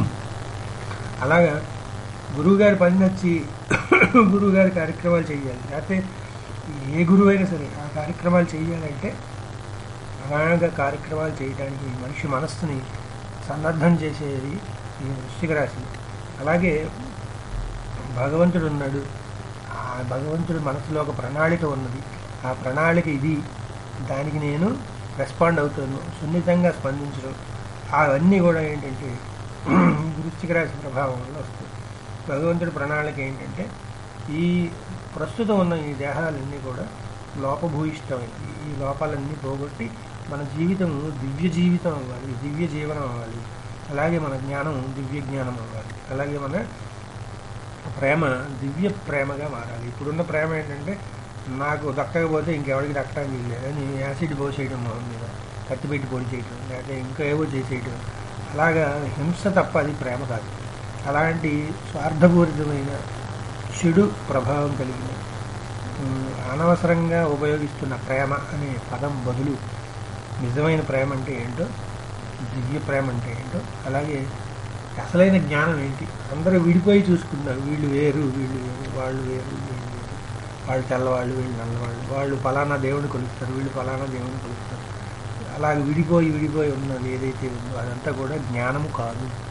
అలాగా గురువుగారి పని నచ్చి గురువుగారి కార్యక్రమాలు చేయాలి లేకపోతే ఏ గురువు అయినా సరే ఆ కార్యక్రమాలు చేయాలంటే అలాగా కార్యక్రమాలు చేయడానికి మనిషి మనస్సుని సన్నద్ధం చేసేది ఈ వృశ్చిక రాశి అలాగే భగవంతుడు ఉన్నాడు ఆ భగవంతుడి మనసులో ఒక ప్రణాళిక ఉన్నది ఆ ప్రణాళిక ఇది దానికి నేను రెస్పాండ్ అవుతాను సున్నితంగా స్పందించడం అవన్నీ కూడా ఏంటంటే వృశ్చిక రాశి ప్రభావం వల్ల వస్తాయి భగవంతుడి ప్రణాళిక ఏంటంటే ఈ ప్రస్తుతం ఉన్న ఈ దేహాలన్నీ కూడా లోపభూయిష్టమైంది ఈ లోపాలన్నీ పోగొట్టి మన జీవితం దివ్య జీవితం అవ్వాలి దివ్య జీవనం అవ్వాలి అలాగే మన జ్ఞానం దివ్య జ్ఞానం అవ్వాలి అలాగే మన ప్రేమ దివ్య ప్రేమగా మారాలి ఇప్పుడున్న ప్రేమ ఏంటంటే నాకు దక్కకపోతే ఇంకెవరికి దక్కడానికి లేదని యాసిడ్ పోసేయడం మొహం మీద కత్తి పెట్టి పొడి చేయడం లేకపోతే ఇంకా ఏవో చేసేయడం అలాగా హింస తప్ప అది ప్రేమ కాదు అలాంటి స్వార్థపూరితమైన చెడు ప్రభావం కలిగిన ఉమ్, అనవసరంగా ఉపయోగిస్తున్న ప్రేమ అనే పదం బదులు నిజమైన ప్రేమ అంటే ఏంటో దివ్య ప్రేమ అంటే ఏంటో అలాగే అసలైన జ్ఞానం ఏంటి అందరూ విడిపోయి చూసుకున్నారు వీళ్ళు వేరు వీళ్ళు వేరు వాళ్ళు వేరు వీళ్ళు వేరు వాళ్ళు తెల్లవాళ్ళు వీళ్ళు నల్లవాళ్ళు వాళ్ళు ఫలానా దేవుని కొలుస్తారు వీళ్ళు ఫలానా దేవుని కొలుస్తారు అలాగే విడిపోయి విడిపోయి ఉన్నది ఏదైతే ఉందో అదంతా కూడా జ్ఞానము కాదు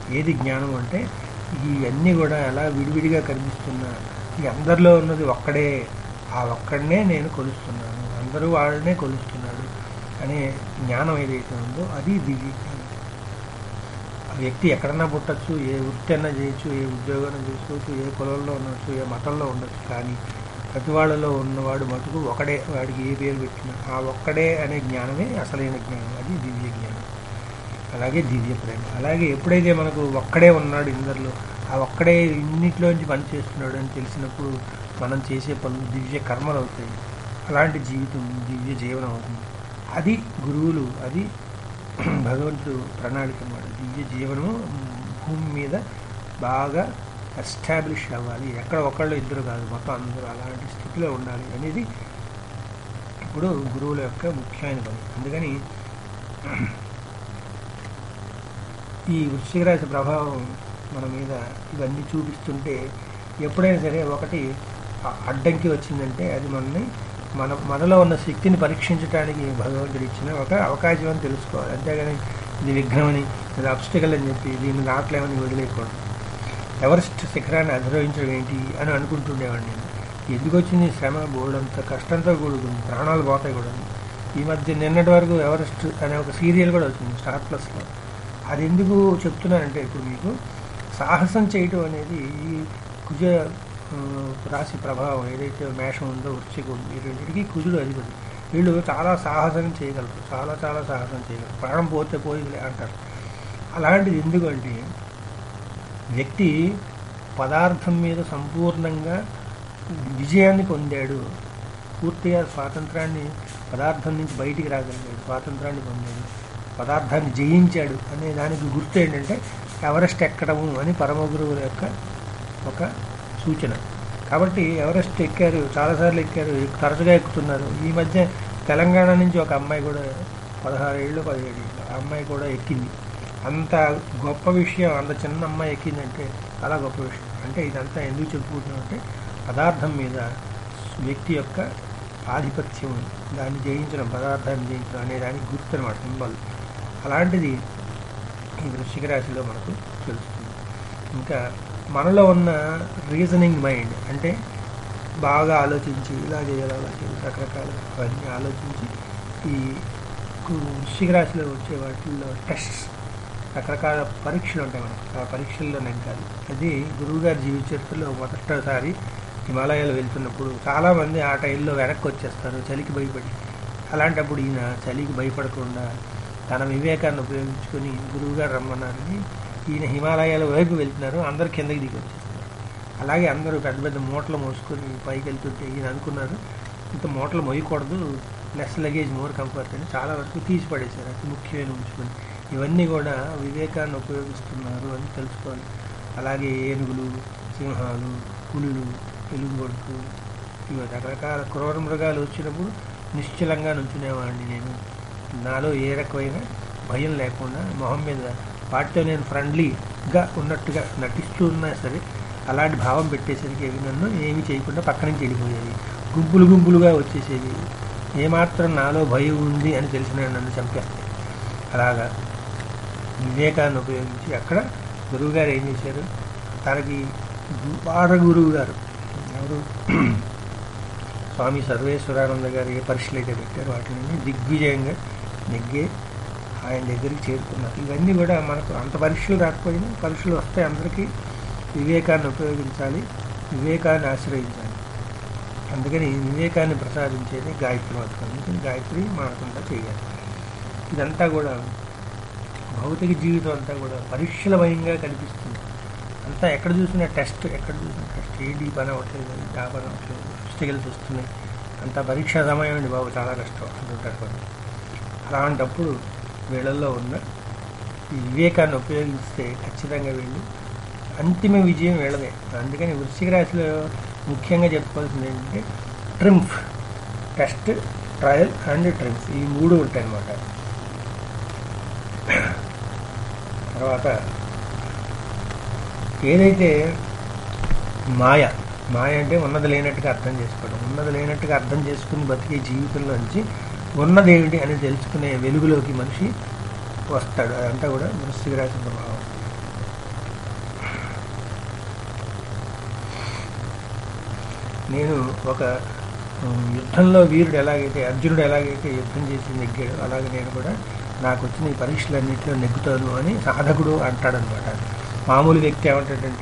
ఏది జ్ఞానం అంటే ఇవన్నీ కూడా ఎలా విడివిడిగా కనిపిస్తున్నా ఈ అందరిలో ఉన్నది ఒక్కడే ఆ ఒక్కడనే నేను కొలుస్తున్నాను అందరూ వాళ్ళనే కొలుస్తున్నాడు అనే జ్ఞానం ఏదైతే ఉందో అది దివ్య జ్ఞానం ఆ వ్యక్తి ఎక్కడన్నా పుట్టచ్చు ఏ వృత్తి అన్నా చేయొచ్చు ఏ ఉద్యోగం చేసుకోవచ్చు ఏ కులంలో ఉండొచ్చు ఏ మతంలో ఉండొచ్చు కానీ ప్రతి వాళ్ళలో ఉన్నవాడు మటుకు ఒకడే వాడికి ఏ పేరు పెట్టినా ఆ ఒక్కడే అనే జ్ఞానమే అసలైన జ్ఞానం అది దివ్య జ్ఞానం అలాగే దివ్య ప్రేమ అలాగే ఎప్పుడైతే మనకు ఒక్కడే ఉన్నాడు ఇందరిలో ఆ ఒక్కడే ఇన్నిట్లోంచి పని చేస్తున్నాడు అని తెలిసినప్పుడు మనం చేసే పనులు దివ్య కర్మలు అవుతాయి అలాంటి జీవితం దివ్య జీవనం అవుతుంది అది గురువులు అది భగవంతుడు ప్రణాళిక అన్నమాట దివ్య జీవనము భూమి మీద బాగా ఎస్టాబ్లిష్ అవ్వాలి ఎక్కడ ఒకళ్ళు ఇద్దరు కాదు మొత్తం అందరూ అలాంటి స్థితిలో ఉండాలి అనేది ఇప్పుడు గురువుల యొక్క ముఖ్యమైన పని అందుకని ఈ వృశ్చిక రాశి ప్రభావం మన మీద ఇవన్నీ చూపిస్తుంటే ఎప్పుడైనా సరే ఒకటి ఆ అడ్డంకి వచ్చిందంటే అది మనల్ని మన మనలో ఉన్న శక్తిని పరీక్షించడానికి భగవంతుడు ఇచ్చిన ఒక అవకాశం అని తెలుసుకోవాలి అంతేగాని ఇది విఘ్నమని ఇది అబ్స్టికల్ అని చెప్పి దీన్ని దాటలేమని వదిలేయకూడదు ఎవరెస్ట్ శిఖరాన్ని అధిరోహించడం ఏంటి అని అనుకుంటుండేవాడిని నేను ఎందుకు వచ్చింది ఈ శ్రమ బోర్డంత కష్టంతో కూడుకుంది ప్రాణాలు పోతాయి కూడా ఈ మధ్య నిన్నటి వరకు ఎవరెస్ట్ అనే ఒక సీరియల్ కూడా వచ్చింది స్టార్ ప్లస్లో అది ఎందుకు చెప్తున్నానంటే ఇప్పుడు మీకు సాహసం చేయటం అనేది ఈ కుజ ఆ, రాశి ప్రభావం ఏదైతే మేషం ఉందో వృశ్చికం ఉంది ఈ రెండింటికి కుజుడు అధిపతి వీళ్ళు చాలా సాహసం చేయగలరు చాలా చాలా సాహసం చేయగలరు ప్రాణం పోతే పోయిందిలే అంటారు అలాంటిది ఎందుకంటే వ్యక్తి పదార్థం మీద సంపూర్ణంగా విజయాన్ని పొందాడు పూర్తిగా స్వాతంత్రాన్ని పదార్థం నుంచి బయటికి రాగలిగాడు స్వాతంత్రాన్ని పొందాడు పదార్థాన్ని జయించాడు అనే దానికి గుర్తు ఏంటంటే ఎవరెస్ట్ ఎక్కడము అని పరమ గురువుల యొక్క ఒక సూచన కాబట్టి ఎవరెస్ట్ ఎక్కారు చాలాసార్లు ఎక్కారు తరచుగా ఎక్కుతున్నారు ఈ మధ్య తెలంగాణ నుంచి ఒక అమ్మాయి కూడా పదహారు ఏళ్ళు పదిహేడు ఏళ్ళు ఆ అమ్మాయి కూడా ఎక్కింది అంత గొప్ప విషయం అంత చిన్న అమ్మాయి ఎక్కిందంటే చాలా గొప్ప విషయం అంటే ఇదంతా ఎందుకు చెప్పుకుంటున్నాం అంటే పదార్థం మీద వ్యక్తి యొక్క ఆధిపత్యం దాన్ని జయించడం పదార్థాన్ని జయించడం అనే దానికి గుర్తు అనమాట సింబల్ అలాంటిది ఈ వృశ్చిక రాశిలో మనకు తెలుస్తుంది ఇంకా మనలో ఉన్న రీజనింగ్ మైండ్ అంటే బాగా ఆలోచించి ఇలా చేయాలి అలా చేయాలి రకరకాలుగా అవన్నీ ఆలోచించి ఈ కు- వృశ్చిక రాశిలో వచ్చే వాటిల్లో టెస్ట్స్ రకరకాల పరీక్షలు ఉంటాయి మనకు ఆ పరీక్షల్లో నెగ్గాలి అది గురువుగారి జీవిత చరిత్రలో మొదటిసారి హిమాలయాలు వెళ్తున్నప్పుడు చాలామంది ఆ టైంలో వెనక్కి వచ్చేస్తారు చలికి భయపడి అలాంటప్పుడు ఈయన చలికి భయపడకుండా తన వివేకాన్ని ఉపయోగించుకొని గురువుగారు రమ్మన్నారని ఈయన హిమాలయాల వైపు వెళ్తున్నారు అందరు కిందకి దిగి వచ్చేస్తారు అలాగే అందరూ పెద్ద పెద్ద మూటలు మోసుకొని పైకి వెళ్తుంటే ఈయన అనుకున్నారు ఇంత మూటలు మోయకూడదు లెస్ లగేజ్ మోర్ కంఫర్ట్ అని చాలా వరకు తీసి పడేశారు అతి ముఖ్యమైన ఉంచుకొని ఇవన్నీ కూడా వివేకాన్ని ఉపయోగిస్తున్నారు అని తెలుసుకోవాలి అలాగే ఏనుగులు సింహాలు పులులు ఎలుగుబొడుకు ఇవి రకరకాల క్రూర మృగాలు వచ్చినప్పుడు నిశ్చలంగా నుంచునేవాడిని నేను నాలో ఏ రకమైన భయం లేకుండా మొహం మీద వాటితో నేను ఫ్రెండ్లీగా ఉన్నట్టుగా నటిస్తూ ఉన్నా సరే అలాంటి భావం పెట్టేసరికి అవి నన్ను ఏమీ చేయకుండా పక్క నుంచి వెళ్ళిపోయేవి గుంపులు గుంపులుగా వచ్చేసేవి ఏమాత్రం నాలో భయం ఉంది అని తెలిసిన నన్ను చంపేస్తాయి అలాగా వివేకాన్ని ఉపయోగించి అక్కడ గురువుగారు ఏం చేశారు తనకి వార గురువు గారు ఎవరు స్వామి సర్వేశ్వరానంద గారు ఏ పరీక్షలు అయితే పెట్టారు వాటిని దిగ్విజయంగా నెగ్గే ఆయన దగ్గరికి చేరుకున్నారు ఇవన్నీ కూడా మనకు అంత పరీక్షలు రాకపోయినా పరీక్షలు వస్తే అందరికీ వివేకాన్ని ఉపయోగించాలి వివేకాన్ని ఆశ్రయించాలి అందుకని వివేకాన్ని ప్రసాదించేది గాయత్రి మంత్రం అందుకని గాయత్రి మానకుండా చేయాలి ఇదంతా కూడా భౌతిక జీవితం అంతా కూడా పరీక్షలమయంగా కనిపిస్తుంది అంతా ఎక్కడ చూసినా టెస్ట్ ఎక్కడ చూసినా టెస్ట్ ఏది పని అవ్వట్లేదు ఆ పని అవ్వట్లేదు స్టిగల్స్ వస్తున్నాయి అంతా పరీక్షా సమయం అండి బాబు చాలా కష్టం అంటుంటారు కొన్ని అలాంటప్పుడు వీళ్ళల్లో ఉన్న ఈ వివేకాన్ని ఉపయోగిస్తే ఖచ్చితంగా వీళ్ళు అంతిమ విజయం వీళ్ళదే అందుకని వృశ్చిక రాశిలో ముఖ్యంగా చెప్పుకోవాల్సింది ఏంటంటే triumph test trial and triumph ఈ మూడు ఉంటాయి అన్నమాట తర్వాత ఏదైతే మాయ మాయ అంటే ఉన్నది లేనట్టుగా అర్థం చేసుకోవడం ఉన్నది లేనట్టుగా అర్థం చేసుకుని బతికే జీవితంలోంచి ఉన్నది ఏమిటి అని తెలుసుకునే వెలుగులోకి మనిషి వస్తాడు అదంతా కూడా వృశ్చిక రాశి ప్రభావం నేను ఒక ఉమ్, యుద్ధంలో వీరుడు ఎలాగైతే అర్జునుడు ఎలాగైతే యుద్ధం చేసి నెగ్గాడు అలాగే నేను కూడా నాకు వచ్చిన ఈ పరీక్షలన్నింటిలో నెగ్గుతాను అని సాధకుడు అంటాడనమాట మామూలు వ్యక్తి ఏమంటాడంటే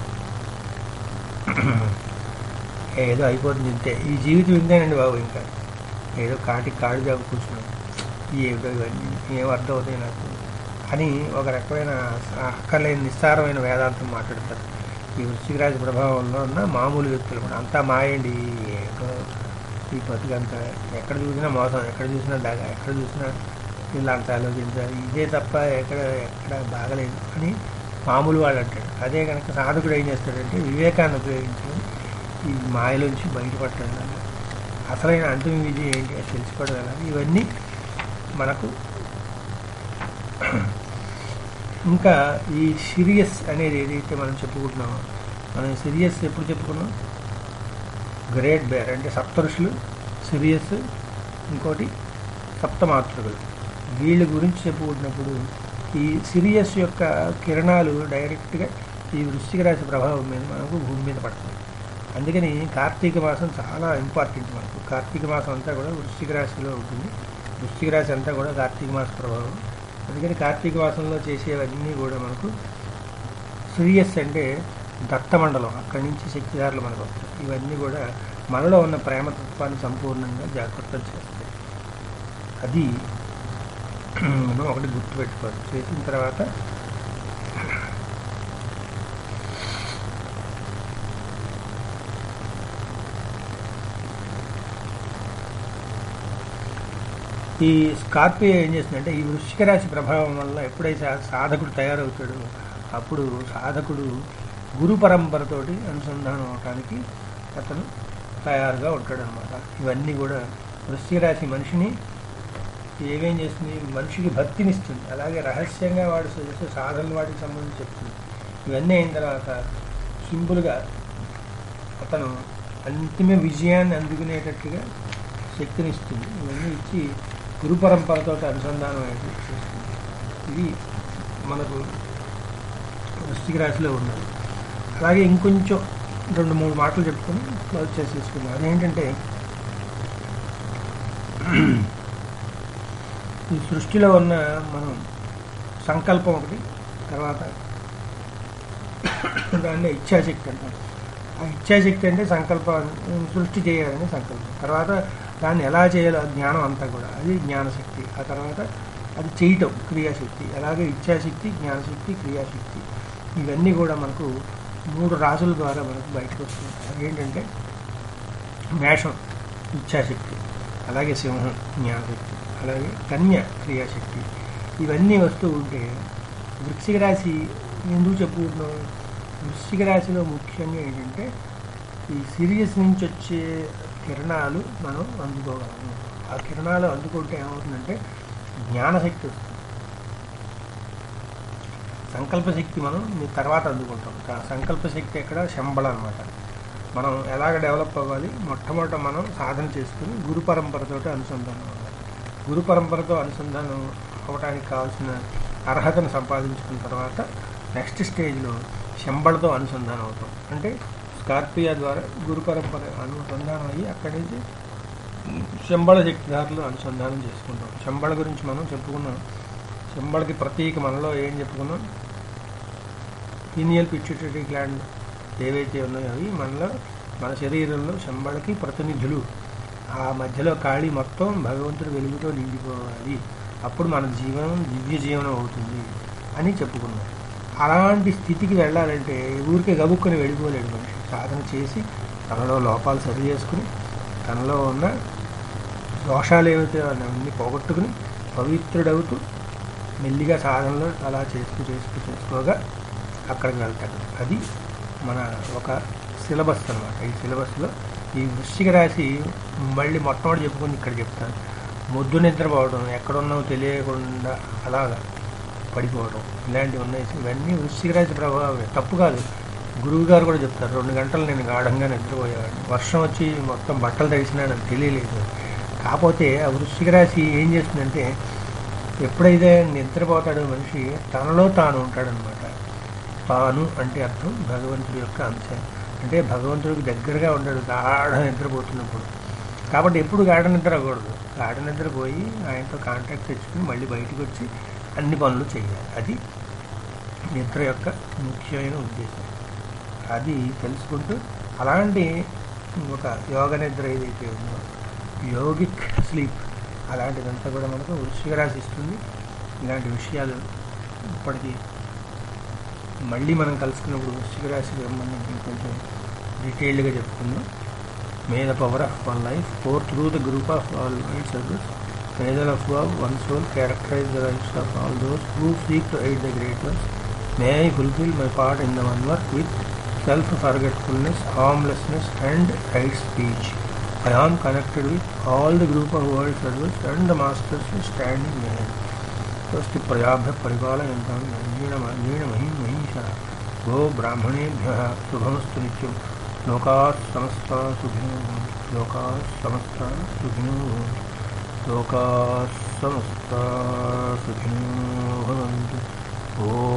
ఏదో అయిపోతుంది ఇంతే ఈ జీవితం ఇంతేనండి బాబు ఇంకా ఏదో కాటికి కాడు జాబు కూర్చున్నాను ఏదో ఇవన్నీ ఏం అర్థం అవుతాయి నాకు అని ఒక రకమైన అక్కర్లేని నిస్సారమైన వేదాంతం మాట్లాడతారు ఈ వృశ్చికరాజ ప్రభావంలో ఉన్న మామూలు వ్యక్తులు కూడా అంతా మాయండి ఏదో ఈ బతుకంతా ఎక్కడ చూసినా మోసం ఎక్కడ చూసినా దాగా ఎక్కడ చూసినా ఇలా అంత ఆలోచించాలి ఇదే తప్ప ఎక్కడ ఎక్కడ బాగలేదు అని మామూలు వాళ్ళు అంటాడు అదే కనుక సాధకుడు ఏం చేస్తాడంటే వివేకాన్ని ఉపయోగించుకొని ఈ మాయలోంచి బయటపడటం వల్ల అసలైన అంతిమ విజయం ఏంటి అది తెలుసుకోవడం ఎలా ఇవన్నీ మనకు ఇంకా ఈ సిరియస్ అనేది ఏదైతే మనం చెప్పుకుంటున్నామో మనం సిరియస్ ఎప్పుడు చెప్పుకున్నాం గ్రేట్ బేర్ అంటే సప్తఋషులు సిరియస్ ఇంకోటి సప్తమాతృకులు వీళ్ళ గురించి చెప్పుకుంటున్నప్పుడు ఈ సిరియస్ యొక్క కిరణాలు డైరెక్ట్గా ఈ వృశ్చిక రాశి ప్రభావం మీద మనకు భూమి మీద పడుతుంది అందుకని కార్తీక మాసం చాలా ఇంపార్టెంట్ మనకు కార్తీక మాసం అంతా కూడా వృశ్చిక రాశిలో ఉంటుంది వృశ్చిక రాశి అంతా కూడా కార్తీక మాస ప్రభావం అందుకని కార్తీక మాసంలో చేసేవన్నీ కూడా మనకు సూర్యస్ అంటే దత్తమండలం అక్కడి నుంచి శక్తిదారులు మనకు వస్తాయి ఇవన్నీ కూడా మనలో ఉన్న ప్రేమతత్వాన్ని సంపూర్ణంగా జాగ్రత్త చేస్తాయి అది మనం ఒకటి గుర్తుపెట్టుకోవాలి చేసిన తర్వాత ఈ స్కార్పియో ఏం చేస్తుందంటే ఈ వృశ్చిక రాశి ప్రభావం వల్ల ఎప్పుడైతే ఆ సాధకుడు తయారవుతాడో అప్పుడు సాధకుడు గురు పరంపరతోటి అనుసంధానం అవడానికి అతను తయారుగా ఉంటాడు అనమాట ఇవన్నీ కూడా వృశ్చిక రాశి మనిషిని ఏమేం చేస్తుంది మనిషికి భక్తినిస్తుంది అలాగే రహస్యంగా వాడు చేసే సాధనలు వాటికి సంబంధించి చెప్తుంది ఇవన్నీ అయిన తర్వాత సింపుల్గా అతను అంతిమ విజయాన్ని అందుకునేటట్టుగా శక్తినిస్తుంది ఇవన్నీ ఇచ్చి గురు పరంపరతో అనుసంధానం అనేది చేస్తుంది ఇది మనకు వృష్టిక రాశిలో ఉన్నది అలాగే ఇంకొంచెం రెండు మూడు మాటలు చెప్పుకొని క్లోజ్ చేసేసుకుందాం అదేంటంటే ఈ సృష్టిలో ఉన్న మనం సంకల్పం ఒకటి తర్వాత దాన్ని ఇచ్ఛాశక్తి అంటాం ఆ ఇచ్ఛాశక్తి అంటే సంకల్పాన్ని సృష్టి చేయాలని సంకల్పం తర్వాత దాన్ని ఎలా చేయాలో ఆ జ్ఞానం అంతా కూడా అది జ్ఞానశక్తి ఆ తర్వాత అది చేయటం క్రియాశక్తి అలాగే ఇచ్ఛాశక్తి జ్ఞానశక్తి క్రియాశక్తి ఇవన్నీ కూడా మనకు మూడు రాసుల ద్వారా మనకు బయటకు వస్తుంది అదేంటంటే మేషం ఇచ్ఛాశక్తి అలాగే సింహం జ్ఞానశక్తి అలాగే కన్య క్రియాశక్తి ఇవన్నీ వస్తూ ఉంటే వృశ్చిక రాశి ఎందుకు చెప్పుకుంటున్నాం వృశ్చిక రాశిలో ముఖ్యంగా ఏంటంటే ఈ సిరియస్ నుంచి వచ్చే కిరణాలు మనం అందుకోగలము ఆ కిరణాలు అందుకుంటే ఏమవుతుందంటే జ్ఞానశక్తి వస్తుంది సంకల్ప శక్తి మనం మీ తర్వాత అందుకుంటాం కా- సంకల్ప శక్తి ఎక్కడ శంబళ అనమాట మనం ఎలాగ డెవలప్ అవ్వాలి మొట్టమొదట మనం సాధన చేసుకుని గురు పరంపరతో అనుసంధానం అవ్వాలి గురు పరంపరతో అనుసంధానం అవ్వడానికి కావాల్సిన అర్హతను సంపాదించుకున్న తర్వాత నెక్స్ట్ స్టేజ్లో శంబళతో అనుసంధానం అవుతాం అంటే స్కార్పియా ద్వారా గురు పరంపర అనుసంధానం అయ్యి అక్కడి నుంచి శంబళ శక్తిదారులు అనుసంధానం చేసుకుంటాం శంబళ గురించి మనం చెప్పుకున్నాం శంబళకి ప్రతీక మనలో ఏం చెప్పుకున్నాం పీనియల్ పిచ్యుటరీ గ్లాండ్ ఏవైతే ఉన్నాయో అవి మనలో మన శరీరంలో శంబళకి ప్రతినిధులు ఆ మధ్యలో ఖాళీ మొత్తం భగవంతుడి వెలుగుతో నిండిపోవాలి అప్పుడు మన జీవనం దివ్య జీవనం అవుతుంది అని చెప్పుకున్నాం అలాంటి స్థితికి వెళ్ళాలంటే ఊరికే గబుక్కుని వెళ్ళిపోలేడు మనిషి సాధన చేసి తనలో లోపాలు సరి చేసుకుని తనలో ఉన్న దోషాలు ఏవైతే అవన్నీ పోగొట్టుకుని పవిత్రుడవుతూ మెల్లిగా సాధనలో అలా చేస్తూ చేస్తూ చేసుకోగా అక్కడికి వెళ్తాడు అది మన ఒక సిలబస్ అనమాట ఈ సిలబస్లో ఈ వృశ్చిక రాశి మళ్ళీ మొట్టమొదటి చెప్పుకుంది ఇక్కడ చెప్తాను మొద్దు నిద్రపోవడం ఎక్కడున్నావు తెలియకుండా అలాగా పడిపోవడం ఇలాంటివి ఉన్నాయి ఇవన్నీ వృశ్చిక రాశి ప్రభావమే తప్పు కాదు గురువు గారు కూడా చెప్తారు రెండు గంటలు నేను గాఢంగా నిద్రపోయేవాడిని వర్షం వచ్చి మొత్తం బట్టలు తడిసినా నాకు తెలియలేదు కాకపోతే ఆ వృశ్చిక రాశి ఏం చేస్తుందంటే ఎప్పుడైతే నిద్రపోతాడో మనిషి తనలో తాను ఉంటాడనమాట తాను అంటే అర్థం భగవంతుడి యొక్క అంశం అంటే భగవంతుడికి దగ్గరగా ఉంటాడు గాఢ నిద్రపోతున్నప్పుడు కాబట్టి ఎప్పుడు గాఢ నిద్ర అవ్వకూడదు గాఢ నిద్ర పోయి ఆయనతో కాంటాక్ట్ తెచ్చుకుని మళ్ళీ బయటకు వచ్చి అన్ని పనులు చేయాలి అది నిద్ర యొక్క ముఖ్యమైన ఉద్దేశం అది తెలుసుకుంటూ అలాంటి ఒక యోగ నిద్ర ఏదైతే ఉందో యోగిక్ స్లీప్ అలాంటిదంతా కూడా మనకు వృశ్చిక రాశి ఇస్తుంది ఇలాంటి విషయాలు ఇప్పటికీ మళ్ళీ మనం కలుసుకున్నప్పుడు వృశ్చిక రాశికి సంబంధించి కొంచెం డీటెయిల్డ్గా చెప్పుకుందాం may the power of one life pour through the group of all mind service may the of love one soul characterise the lives of all those who seek to aid the great ones may I fulfil my part in the one work with self forgetfulness harmlessness and right speech I am connected with all the group of world servers and the masters standing there. स्वस्ति प्रजाभ्य परिपालयन्तां नीणमहीं महिषः गो ब्राह्मणेभ्यः शुभमस्तु नित्यं लोकाः समस्ता सुखिनो भवन्तु लोकाः समस्ता सुखिनो भवन्तु लोकाः समस्ता सुखिनो भवन्तु ॐ